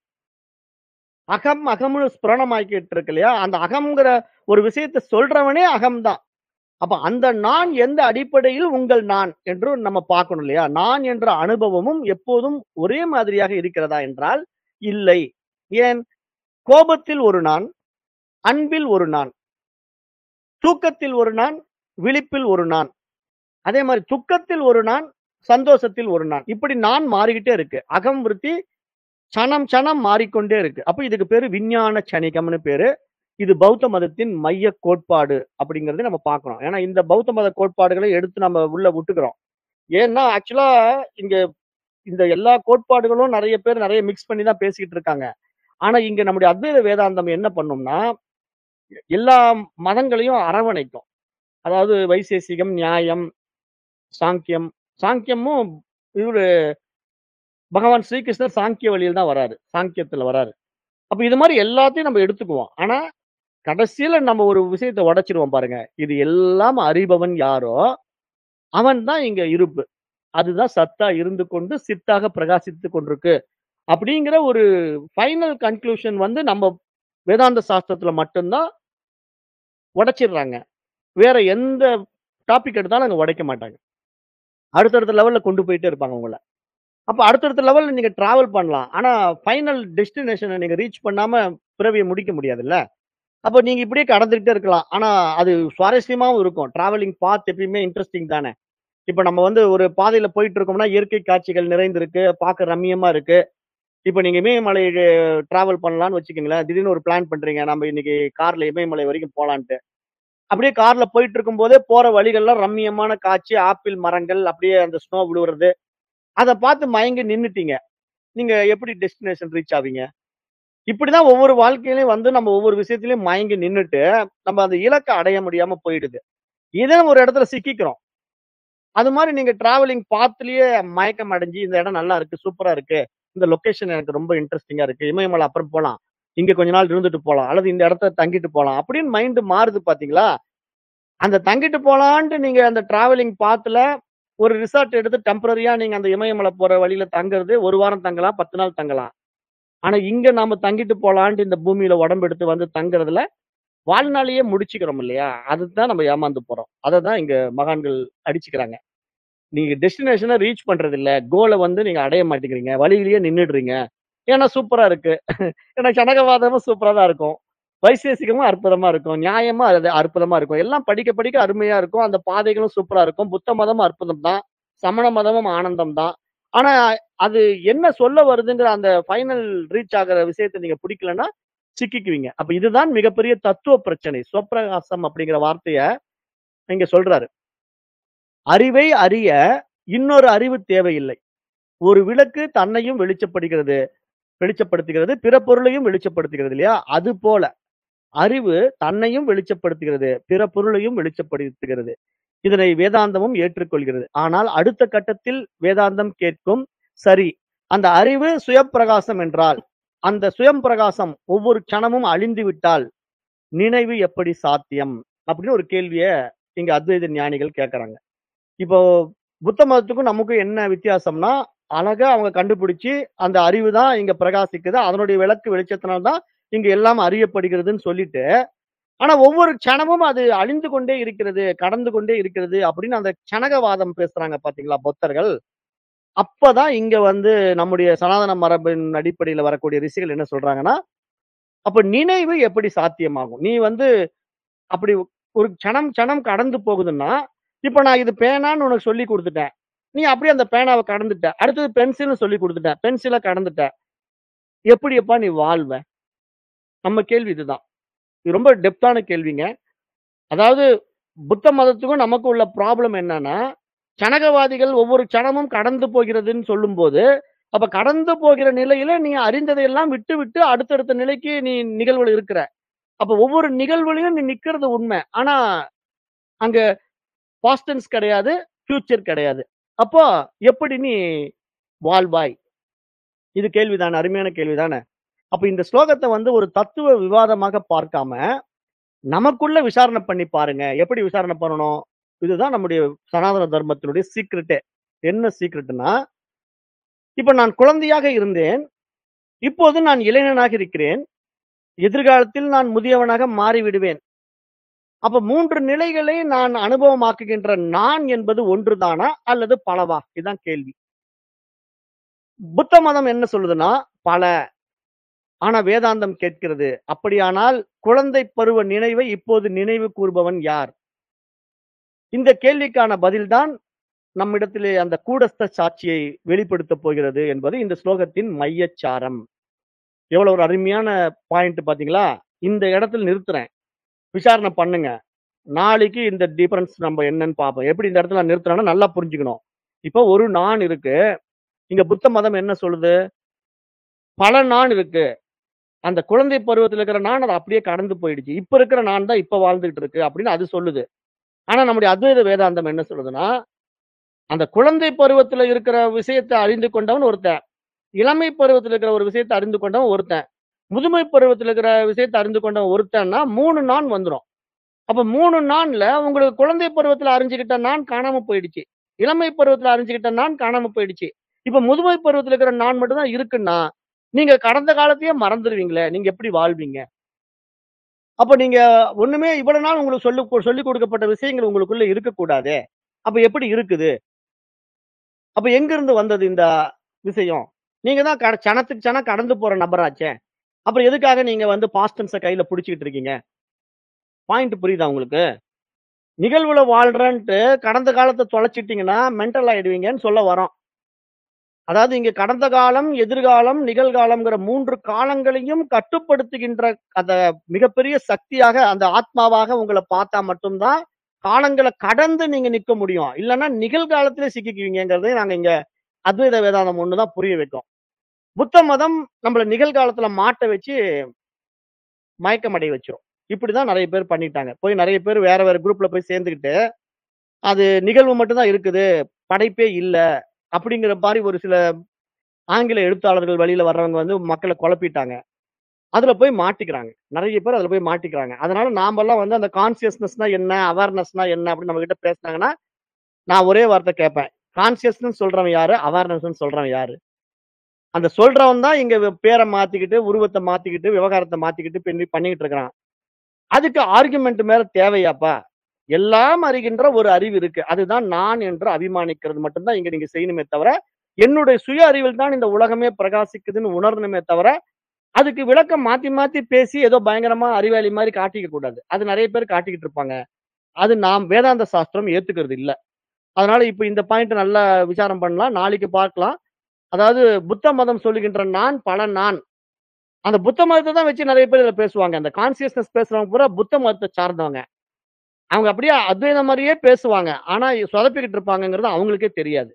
A: அகம் அகம்னு ஸ்புரணமாக்கிட்டு இருக்கு இல்லையா? அந்த அகம்ங்கிற ஒரு விஷயத்த சொல்றவனே அகம் தான். அப்ப அந்த நான் எந்த அடிப்படையில் உங்கள் நான் என்று நம்ம பார்க்கணும் இல்லையா? நான் என்ற அனுபவமும் எப்போதும் ஒரே மாதிரியாக இருக்கிறதா என்றால், இல்லை. ஏன்? கோபத்தில் ஒரு நான், அன்பில் ஒரு நான். தூக்கத்தில் ஒரு நான், விழிப்பில் ஒரு நான். அதே மாரி துக்கத்தில் ஒரு நான், சந்தோஷத்தில் ஒரு நான். இப்படி நான் மாறிக்கிட்டே இருக்கு. அகம் விருத்தி சனம் சனம் மாறிக்கொண்டே இருக்கு. அப்ப இதுக்கு பேரு விஞ்ஞான சனிகம்னு பேரு. இது பௌத்த மதத்தின் மையக் கோட்பாடு அப்படிங்கிறத நம்ம பார்க்கிறோம். ஏன்னா, இந்த பௌத்த மத கோட்பாடுகளை எடுத்து நம்ம உள்ள விட்டுக்கிறோம். ஏன்னா, ஆக்சுவலா இங்க இந்த எல்லா கோட்பாடுகளும் நெறைய பேர் நெறைய மிக்ஸ் பண்ணி தான் பேசிக்கிட்டு இருக்காங்க. ஆனா, இங்க நம்முடைய அத்வைத வேதாந்தம் என்ன பண்ணும்னா, எல்லா மதங்களையும் அரவணைக்கும். அதாவது வைசேசிகம், நியாயம், சாங்கியம். சாங்கியமும் இவரு பகவான் ஸ்ரீகிருஷ்ணர் சாங்கிய வழியில தான் வராரு. சாங்கியத்துல வராரு. அப்ப இது மாரி எல்லாத்தையும் நம்ம எடுத்துக்குவோம். ஆனா, கடைசியில நம்ம ஒரு விஷயத்த உடைச்சிருவோம் பாருங்க. இது எல்லாம் அறிபவன் யாரோ, அவன் தான் இங்க இருப்பு. அதுதான் சத்தா இருந்து கொண்டு சித்தாக பிரகாசித்துக் கொண்டிருக்கு. அப்படிங்கிற ஒரு ஃபைனல் கன்க்ளூஷன் வந்து நம்ம வேதாந்த சாஸ்திரத்துல மட்டும் தான் உடைச்சிடுறாங்க. வேற எந்த டாபிக் எடுத்தாலும் அங்க உடைக்க மாட்டாங்க. அடுத்தடுத்த லெவல்ல கொண்டு போயிட்டே இருப்பாங்க உங்கள. அப்ப அடுத்தடுத்த லெவல்ல நீங்க டிராவல் பண்ணலாம். ஆனா, ஃபைனல் டெஸ்டினேஷன நீங்க ரீச் பண்ணாம பிறவிய முடிக்க முடியாதுல்ல. அப்ப நீங்க இப்படியே கடந்துகிட்டே இருக்கலாம். ஆனா, அது சுவாரஸ்யமாவும் இருக்கும். டிராவலிங் பாத் எப்பயுமே இன்ட்ரஸ்டிங் தானே. இப்ப நம்ம வந்து ஒரு பாதையில போயிட்டு இருக்கோம்னா, இயற்கை காட்சிகள் நிறைந்திருக்கு. பார்க்க ரம்மியமா இருக்கு. இப்ப நீங்க இமயமலை டிராவல் பண்ணலான்னு வச்சுக்கங்களேன். திடீர்னு ஒரு பிளான் பண்றீங்க. நம்ம இன்னைக்கு கார்ல இமயமலை வரைக்கும் போலான்ட்டு. அப்படியே கார்ல போயிட்டு இருக்கும்போதே போற வழிகள்லாம் ரம்மியமான காட்சி, ஆப்பிள் மரங்கள், அப்படியே அந்த ஸ்னோ விழுவுறது. அத பார்த்து மயங்கி நின்னுட்டீங்க. நீங்க எப்படி டெஸ்டினேஷன் ரீச் ஆவீங்க? இப்படிதான் ஒவ்வொரு வாழ்க்கையிலயும் வந்து நம்ம ஒவ்வொரு விஷயத்திலயும் மயங்கி நின்னுட்டு, நம்ம அந்த இலக்க அடைய முடியாம போயிடுது. இதே ஒரு இடத்துல சிக்கிக்கிறோம். அது மாரி நீங்க டிராவலிங் பாத்லயே மயக்கம் அடைஞ்சு, இந்த இடம் நல்லா இருக்கு, சூப்பரா இருக்கு. இந்த லொகேஷன் எனக்கு ரொம்ப இன்ட்ரஸ்டிங்கா இருக்கு. இமயமலை அப்புறம் போலாம். இங்க கொஞ்ச நாள் இருந்துட்டு போலாம். அல்லது இந்த இடத்துல தங்கிட்டு போலாம். அப்படின்னு மைண்ட் மாறுது பாத்தீங்களா? அந்த தங்கிட்டு போலான்ட்டு நீங்க அந்த டிராவலிங் பாத்ல ஒரு ரிசார்ட் எடுத்து டெம்பரரியா நீங்க அந்த இமயமலை போற வழியில தங்குறது 1 வாரம் தங்கலாம், 10 நாள் தங்கலாம். ஆனா இங்க நாம தங்கிட்டு போலான்ட்டு இந்த பூமியில உடம்பு எடுத்து வந்து தங்குறதுல, வாழ்நாளையே முடிச்சுக்கிறோம் இல்லையா? அதுதான் நம்ம ஏமாந்து போறோம். அததான் இங்க மகான்கள் அடிச்சுக்கிறாங்க. நீங்க டெஸ்டினேஷன ரீச் பண்றது இல்ல. கோல வந்து நீங்க அடைய மாட்டேங்கிறீங்க. வழியிலேயே நின்னுடுறீங்க. ஏன்னா சூப்பரா இருக்கு. ஏன்னா சனகவாதமும் சூப்பரா தான் இருக்கும். வைசேசிகமும் அற்புதமா இருக்கும். நியாயமா அது அற்புதமா இருக்கும். எல்லாம் படிக்க படிக்க அருமையா இருக்கும். அந்த பாதைகளும் சூப்பரா இருக்கும். புத்த மதமும் அற்புதம் தான். சமண மதமும் ஆனந்தம் தான். ஆனா அது என்ன சொல்ல வருதுங்கிற அந்த ஃபைனல் ரீச் ஆகுற விஷயத்த நீங்க பிடிக்கலன்னா, சிக்கிக்குவீங்க. அப்ப இதுதான் மிகப்பெரிய தத்துவ பிரச்சனை. சுவப்பிரகாசம் அப்படிங்கிற வார்த்தைய இங்க சொல்றாரு. அறிவை அறிய இன்னொரு அறிவு தேவையில்லை. ஒரு விளக்கு தன்னையும் வெளிச்சப்படுகிறது வெளிச்சப்படுத்துகிறது. பிற பொருளையும் வெளிச்சப்படுத்துகிறது இல்லையா? அதுபோல அறிவு தன்னையும் வெளிச்சப்படுத்துகிறது. பிற பொருளையும் வெளிச்சப்படுத்துகிறது. இதனை வேதாந்தமும் ஏற்றுக்கொள்கிறது. ஆனால் அடுத்த கட்டத்தில் வேதாந்தம் கேட்கும், சரி அந்த அறிவு சுயப்பிரகாசம் என்றால், அந்த சுயம் பிரகாசம் ஒவ்வொரு கணமும் அழிந்து விட்டால், நினைவு எப்படி சாத்தியம்? அப்படின்னு ஒரு கேள்விய இங்க அத்வைத ஞானிகள் கேட்கறாங்க. இப்போ புத்த மதத்துக்கும் நமக்கும் என்ன வித்தியாசம்னா, அழகா அவங்க கண்டுபிடிச்சு அந்த அறிவு தான் இங்க பிரகாசிக்குது. அதனுடைய விளக்கு வெளிச்சத்தினால தான் இங்க எல்லாம் அறியப்படுகிறதுன்னு சொல்லிட்டு, ஆனா ஒவ்வொரு க்ஷணமும் அது அழிந்து கொண்டே இருக்கிறது, கடந்து கொண்டே இருக்கிறது அப்படின்னு அந்த க்ஷணகவாதம் பேசுறாங்க பார்த்தீங்களா புத்தர்கள். அப்பதான் இங்க வந்து நம்முடைய சனாதன மரபின் அடிப்படையில வரக்கூடிய ரிஷிகள் என்ன சொல்றாங்கன்னா, அப்ப நினைவு எப்படி சாத்தியமாகும்? நீ வந்து அப்படி ஒரு க்ஷணம் க்ஷணம் கடந்து போகுதுன்னா, இப்ப நான் இது பேனான்னு உனக்கு சொல்லிக் குடுத்துட்டேன். நீ அப்படியே அந்த பேனாவ கடந்துட்ட. அடுத்தது பென்சில்னு சொல்லிக் குடுத்துட்டேன். பென்சில கடந்துட்ட. எப்படியப்பா நீ வாழ்வ? நம்ம கேள்வி இதுதான். இது ரொம்ப டெப்த்தான கேள்விங்க. அதாவது புத்த மதத்துக்கும் நமக்கும் உள்ள ப்ராப்ளம் என்னன்னா, சனகவாதிகள் ஒவ்வொரு க்ஷணமும் கடந்து போகிறதுன்னு சொல்லும்போது, அப்ப கடந்து போகிற நிலையில நீ அறிந்ததையெல்லாம் விட்டு, விட்டு அடுத்தடுத்த நிலைக்கு நீ நிகழ்வுல இருக்கிற. அப்ப ஒவ்வொரு நிகழ்வுலயும் நீ நிக்கிறது உண்மை. ஆனா, அங்க பாஸ்ட் டென்ஸ் கிடையாது, ஃபியூச்சர் கிடையாது. அப்போ எப்படி நீ வாழ்வாய்? இது கேள்விதானே, அருமையான கேள்விதானே. அப்ப இந்த ஸ்லோகத்த வந்து ஒரு தத்துவ விவாதமாக பார்க்காம, நமக்குள்ள விசாரணை பண்ணி பாருங்க. எப்படி விசாரணை பண்ணணும்? இதுதான் நம்முடைய சனாதன தர்மத்தினுடைய சீக்ரெட்டே. என்ன சீக்ரெட்னா, இப்ப நான் குழந்தையாக இருந்தேன். இப்போது நான் இளைஞனாக இருக்கிறேன். எதிர்காலத்தில் நான் முதியவனாக மாறிவிடுவேன். அப்ப 3 நிலைகளை நான் அனுபவமாக்குகின்ற நான் என்பது ஒன்றுதானா? அல்லது பலவா? இதுதான் கேள்வி. புத்த மதம் என்ன சொல்லுதுன்னா, பல. ஆனா வேதாந்தம் கேட்கிறது. அப்படியானால் குழந்தை பருவ நினைவை இப்போது நினைவு கூர்பவன் யார்? இந்த கேள்விக்கான பதில்தான் நம்மிடத்திலே அந்த கூடஸ்த சாட்சியை வெளிப்படுத்தப் போகிறது என்பது இந்த ஸ்லோகத்தின் மையச்சாரம். எவ்வளவு ஒரு அருமையான பாயிண்ட் பார்த்தீங்களா? இந்த இடத்துல நிறுத்துறேன். விசாரணை பண்ணுங்க. நாளைக்கு இந்த டிஃபரன்ஸ் நம்ம என்னன்னு பார்ப்போம். எப்படி இந்த இடத்துல நான் நிறுத்துறேன்னா நல்லா புரிஞ்சுக்கணும். இப்போ ஒரு நான் இருக்கு. இங்க புத்த மதம் என்ன சொல்லுது? பல நான் இருக்கு. அந்த குழந்தை பருவத்துல இருக்கிற நான் அது அப்படியே கடந்து போயிடுச்சு. இப்ப இருக்கிற நான் தான் இப்ப வாழ்ந்துகிட்டு இருக்கு அப்படின்னு அது சொல்லுது. ஆனா நம்முடைய அத்வைத வேதாந்தம் என்ன சொல்லுதுன்னா, அந்த குழந்தை பருவத்துல இருக்கிற விஷயத்த அறிந்து கொண்டவன் ஒருத்தன். இளமை பருவத்துல இருக்கிற ஒரு விஷயத்த அறிந்து கொண்டவன் ஒருத்தன். முதுமை பருவத்துல இருக்கிற விஷயத்த அறிந்து கொண்டவன் ஒருத்தன்னா 3 நான் வந்துரும். அப்ப 3 நான்ல உங்களுக்கு குழந்தை பருவத்துல அறிஞ்சுகிட்ட நான் காணாம போயிடுச்சு. இளமை பருவத்துல அறிஞ்சுகிட்ட நான் காணாம போயிடுச்சு. இப்ப முதுமை பருவத்துல இருக்கிற நான் மட்டும் தான் இருக்குன்னா, நீங்க கடந்த காலத்தையே மறந்துருவீங்களே! நீங்க எப்படி வாழ்வீங்க? அப்ப நீங்க ஒண்ணுமே இவ்வளவு நாள் உங்களுக்கு சொல்லு சொல்லிக் கொடுக்கப்பட்ட விஷயங்கள் உங்களுக்குள்ள இருக்கக்கூடாதே! அப்ப எப்படி இருக்குது? அப்ப எங்கிருந்து வந்தது இந்த விஷயம்? நீங்க தான் கட சனத்துக்கு சனம் கடந்து போற நபராச்சே! அப்புறம் எதுக்காக நீங்க வந்து பாஸ்ட் டென்ஸ கையில புடிச்சுக்கிட்டு இருக்கீங்க? பாயிண்ட் புரியுதா உங்களுக்கு? நிகழ்வுல வாழ்றேன்ட்டு கடந்த காலத்த தொலைச்சிட்டீங்கன்னா, மென்டல் ஆயிடுவீங்கன்னு சொல்ல வரோம். அதாவது இங்க கடந்த காலம், எதிர்காலம், நிகழ்காலம்ங்கிற 3 காலங்களையும் கட்டுப்படுத்துகின்ற அந்த மிகப்பெரிய சக்தியாக, அந்த ஆத்மாவாக உங்கள பார்த்தா மட்டும் தான், காலங்கள கடந்து நீங்க நிக்க முடியும். இல்லன்னா நிகழ்காலத்திலே சிக்கிக்குவீங்கங்கிறதை நாங்க இங்க அத்வைத வேதாந்தம் ஒண்ணு தான் புரிய வைக்கும். புத்த மதம் நம்மள நிகழ்காலத்துல மாட்ட வச்சு மயக்கம் அடைய வச்சிரும். இப்படிதான் நெறைய பேர் பண்ணிட்டாங்க. போய் நெறைய பேர் வேற வேற குரூப்ல போய் சேர்ந்துக்கிட்டு, அது நிகழ்வு மட்டும் தான் இருக்குது. படைப்பே இல்ல. அப்படிங்கிற மாரி ஒரு சில ஆங்கில எழுத்தாளர்கள் வழியில வர்றவங்க வந்து மக்கள குழப்பிட்டாங்க. அதுல போய் மாட்டிக்கிறாங்க. நெறைய பேர் அதுல போய் மாட்டிக்கிறாங்க. அதனால நாமெல்லாம் வந்து அந்த கான்ஷியஸ்னஸ்னா என்ன? அவேர்னஸ்னா என்ன? அப்படின்னு நம்மகிட்ட பேசுனாங்கன்னா, நான் ஒரே வார்த்தை கேட்பேன். கான்ஷியஸ்னு சொல்றவன் யாரு? அவேர்னஸ்ன்னு சொல்றவன் யாரு? அந்த சொல்றவன் தான் இங்க வ பேர மாத்திக்கிட்டு, உருவத்த மாத்திக்கிட்டு, விவகாரத்த மாத்திக்கிட்டு பண்ணி பண்ணிக்கிட்டு இருக்கிறான். அதுக்கு ஆர்குமென்ட் மேல தேவையாப்பா? எல்லாம் அறிகின்ற ஒரு அறிவு இருக்கு. அதுதான் நான் என்று அபிமானிக்கிறது மட்டும் தான் இங்க நீங்க செய்யணுமே தவிர, என்னுடைய சுய அறிவில் தான் இந்த உலகமே பிரகாசிக்குதுன்னு உணரணுமே தவிர, அதுக்கு விளக்கம் மாத்தி மாத்தி பேசி ஏதோ பயங்கரமா அறிவாளி மாரி காட்டிக்க கூடாது. அது நெறைய பேர் காட்டிக்கிட்டு இருப்பாங்க. அது நாம் வேதாந்த சாஸ்திரம் ஏத்துக்கிறது இல்ல. அதனால இப்ப இந்த பாயிண்ட் நல்லா விசாரம் பண்ணலாம். நாளைக்கு பார்க்கலாம். அதாவது புத்த மதம் சொல்லுகின்ற நான், பல நான். அந்த புத்த மதத்த தான் வச்சு நெறைய பேர் இதுல பேசுவாங்க. அந்த கான்ஷியஸ்னஸ் பேசுறவங்க பூரா புத்த மதத்த சார்ந்தவங்க. அவங்க அப்படியே அத்வைதம் மாரியே பேசுவாங்க. ஆனா சொதப்பிக்கிட்டு இருப்பாங்கங்கிறது அவங்களுக்கே தெரியாது.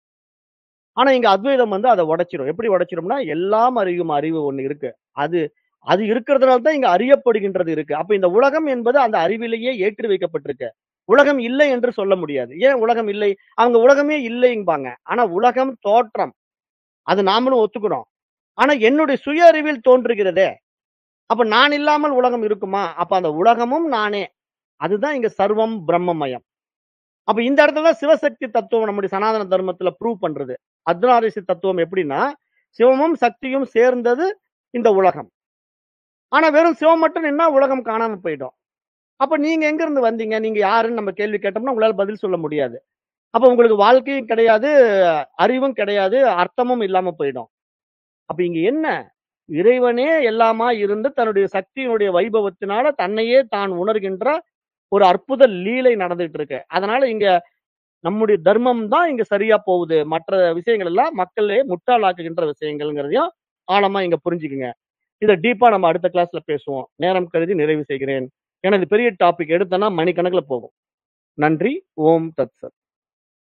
A: ஆனா இங்க அத்வைதம் வந்து அத உடைச்சிரும். எப்படி உடைச்சிரும்னா, எல்லாம் அறியும் அறிவு ஒண்ணு இருக்கு. அது அது இருக்கிறதுனால தான் இங்க அறியப்படுகின்றது இருக்கு. அப்ப இந்த உலகம் என்பது அந்த அறிவிலேயே ஏற்றி வைக்கப்பட்டிருக்கு. உலகம் இல்லை என்று சொல்ல முடியாது. ஏன் உலகம் இல்லை? அவங்க உலகமே இல்லைம்பாங்க. ஆனா உலகம் தோற்றம். அது நாமளும் ஒத்துக்கிறோம். ஆனா என்னுடைய சுய அறிவில் தோன்றுகிறதே. அப்ப நான் இல்லாமல் உலகம் இருக்குமா? அப்ப அந்த உலகமும் நானே. அதுதான் இங்க சர்வம் பிரம்மமயம். அப்ப இந்த இடத்துல தான் சிவசக்தி தத்துவம் நம்முடைய சனாதன தர்மத்துல ப்ரூவ் பண்றது. அர்த்தநாரீஸ்வரர் தத்துவம் எப்படின்னா, சிவமும் சக்தியும் சேர்ந்தது இந்த உலகம். ஆனா வெறும் சிவம் மட்டும் நின்னா உலகம் காணாம போயிடும். அப்ப நீங்க எங்க இருந்து வந்தீங்க? நீங்க யாருன்னு நம்ம கேள்வி கேட்டோம்னா உங்களால பதில் சொல்ல முடியாது. அப்ப உங்களுக்கு வாழ்க்கையும் கிடையாது, அறிவும் கிடையாது, அர்த்தமும் இல்லாம போயிடும். அப்ப இங்க என்ன? இறைவனே எல்லாமாய் இருந்து தன்னுடைய சக்தியினுடைய வைபவத்தினால தன்னையே தான் உணர்கின்ற ஒரு அற்புத லீலை நடந்துட்டு இருக்கு. அதனால இங்க நம்முடைய தர்மம் தான் இங்க சரியா போகுது. மற்ற விஷயங்கள் எல்லாம் மக்களே முட்டாளாக்குகின்ற விஷயங்கள்ங்கிறதையும் ஆழமா இங்க புரிஞ்சுக்குங்க. இத டீப்பா நம்ம அடுத்த கிளாஸ்ல பேசுவோம். நேரம் கருதி நிறைவு செய்கிறேன். ஏன்னா இது பெரிய டாபிக் எடுத்தோம்னா மணிக்கணக்குல போகும். நன்றி. ஓம் தத் சத்.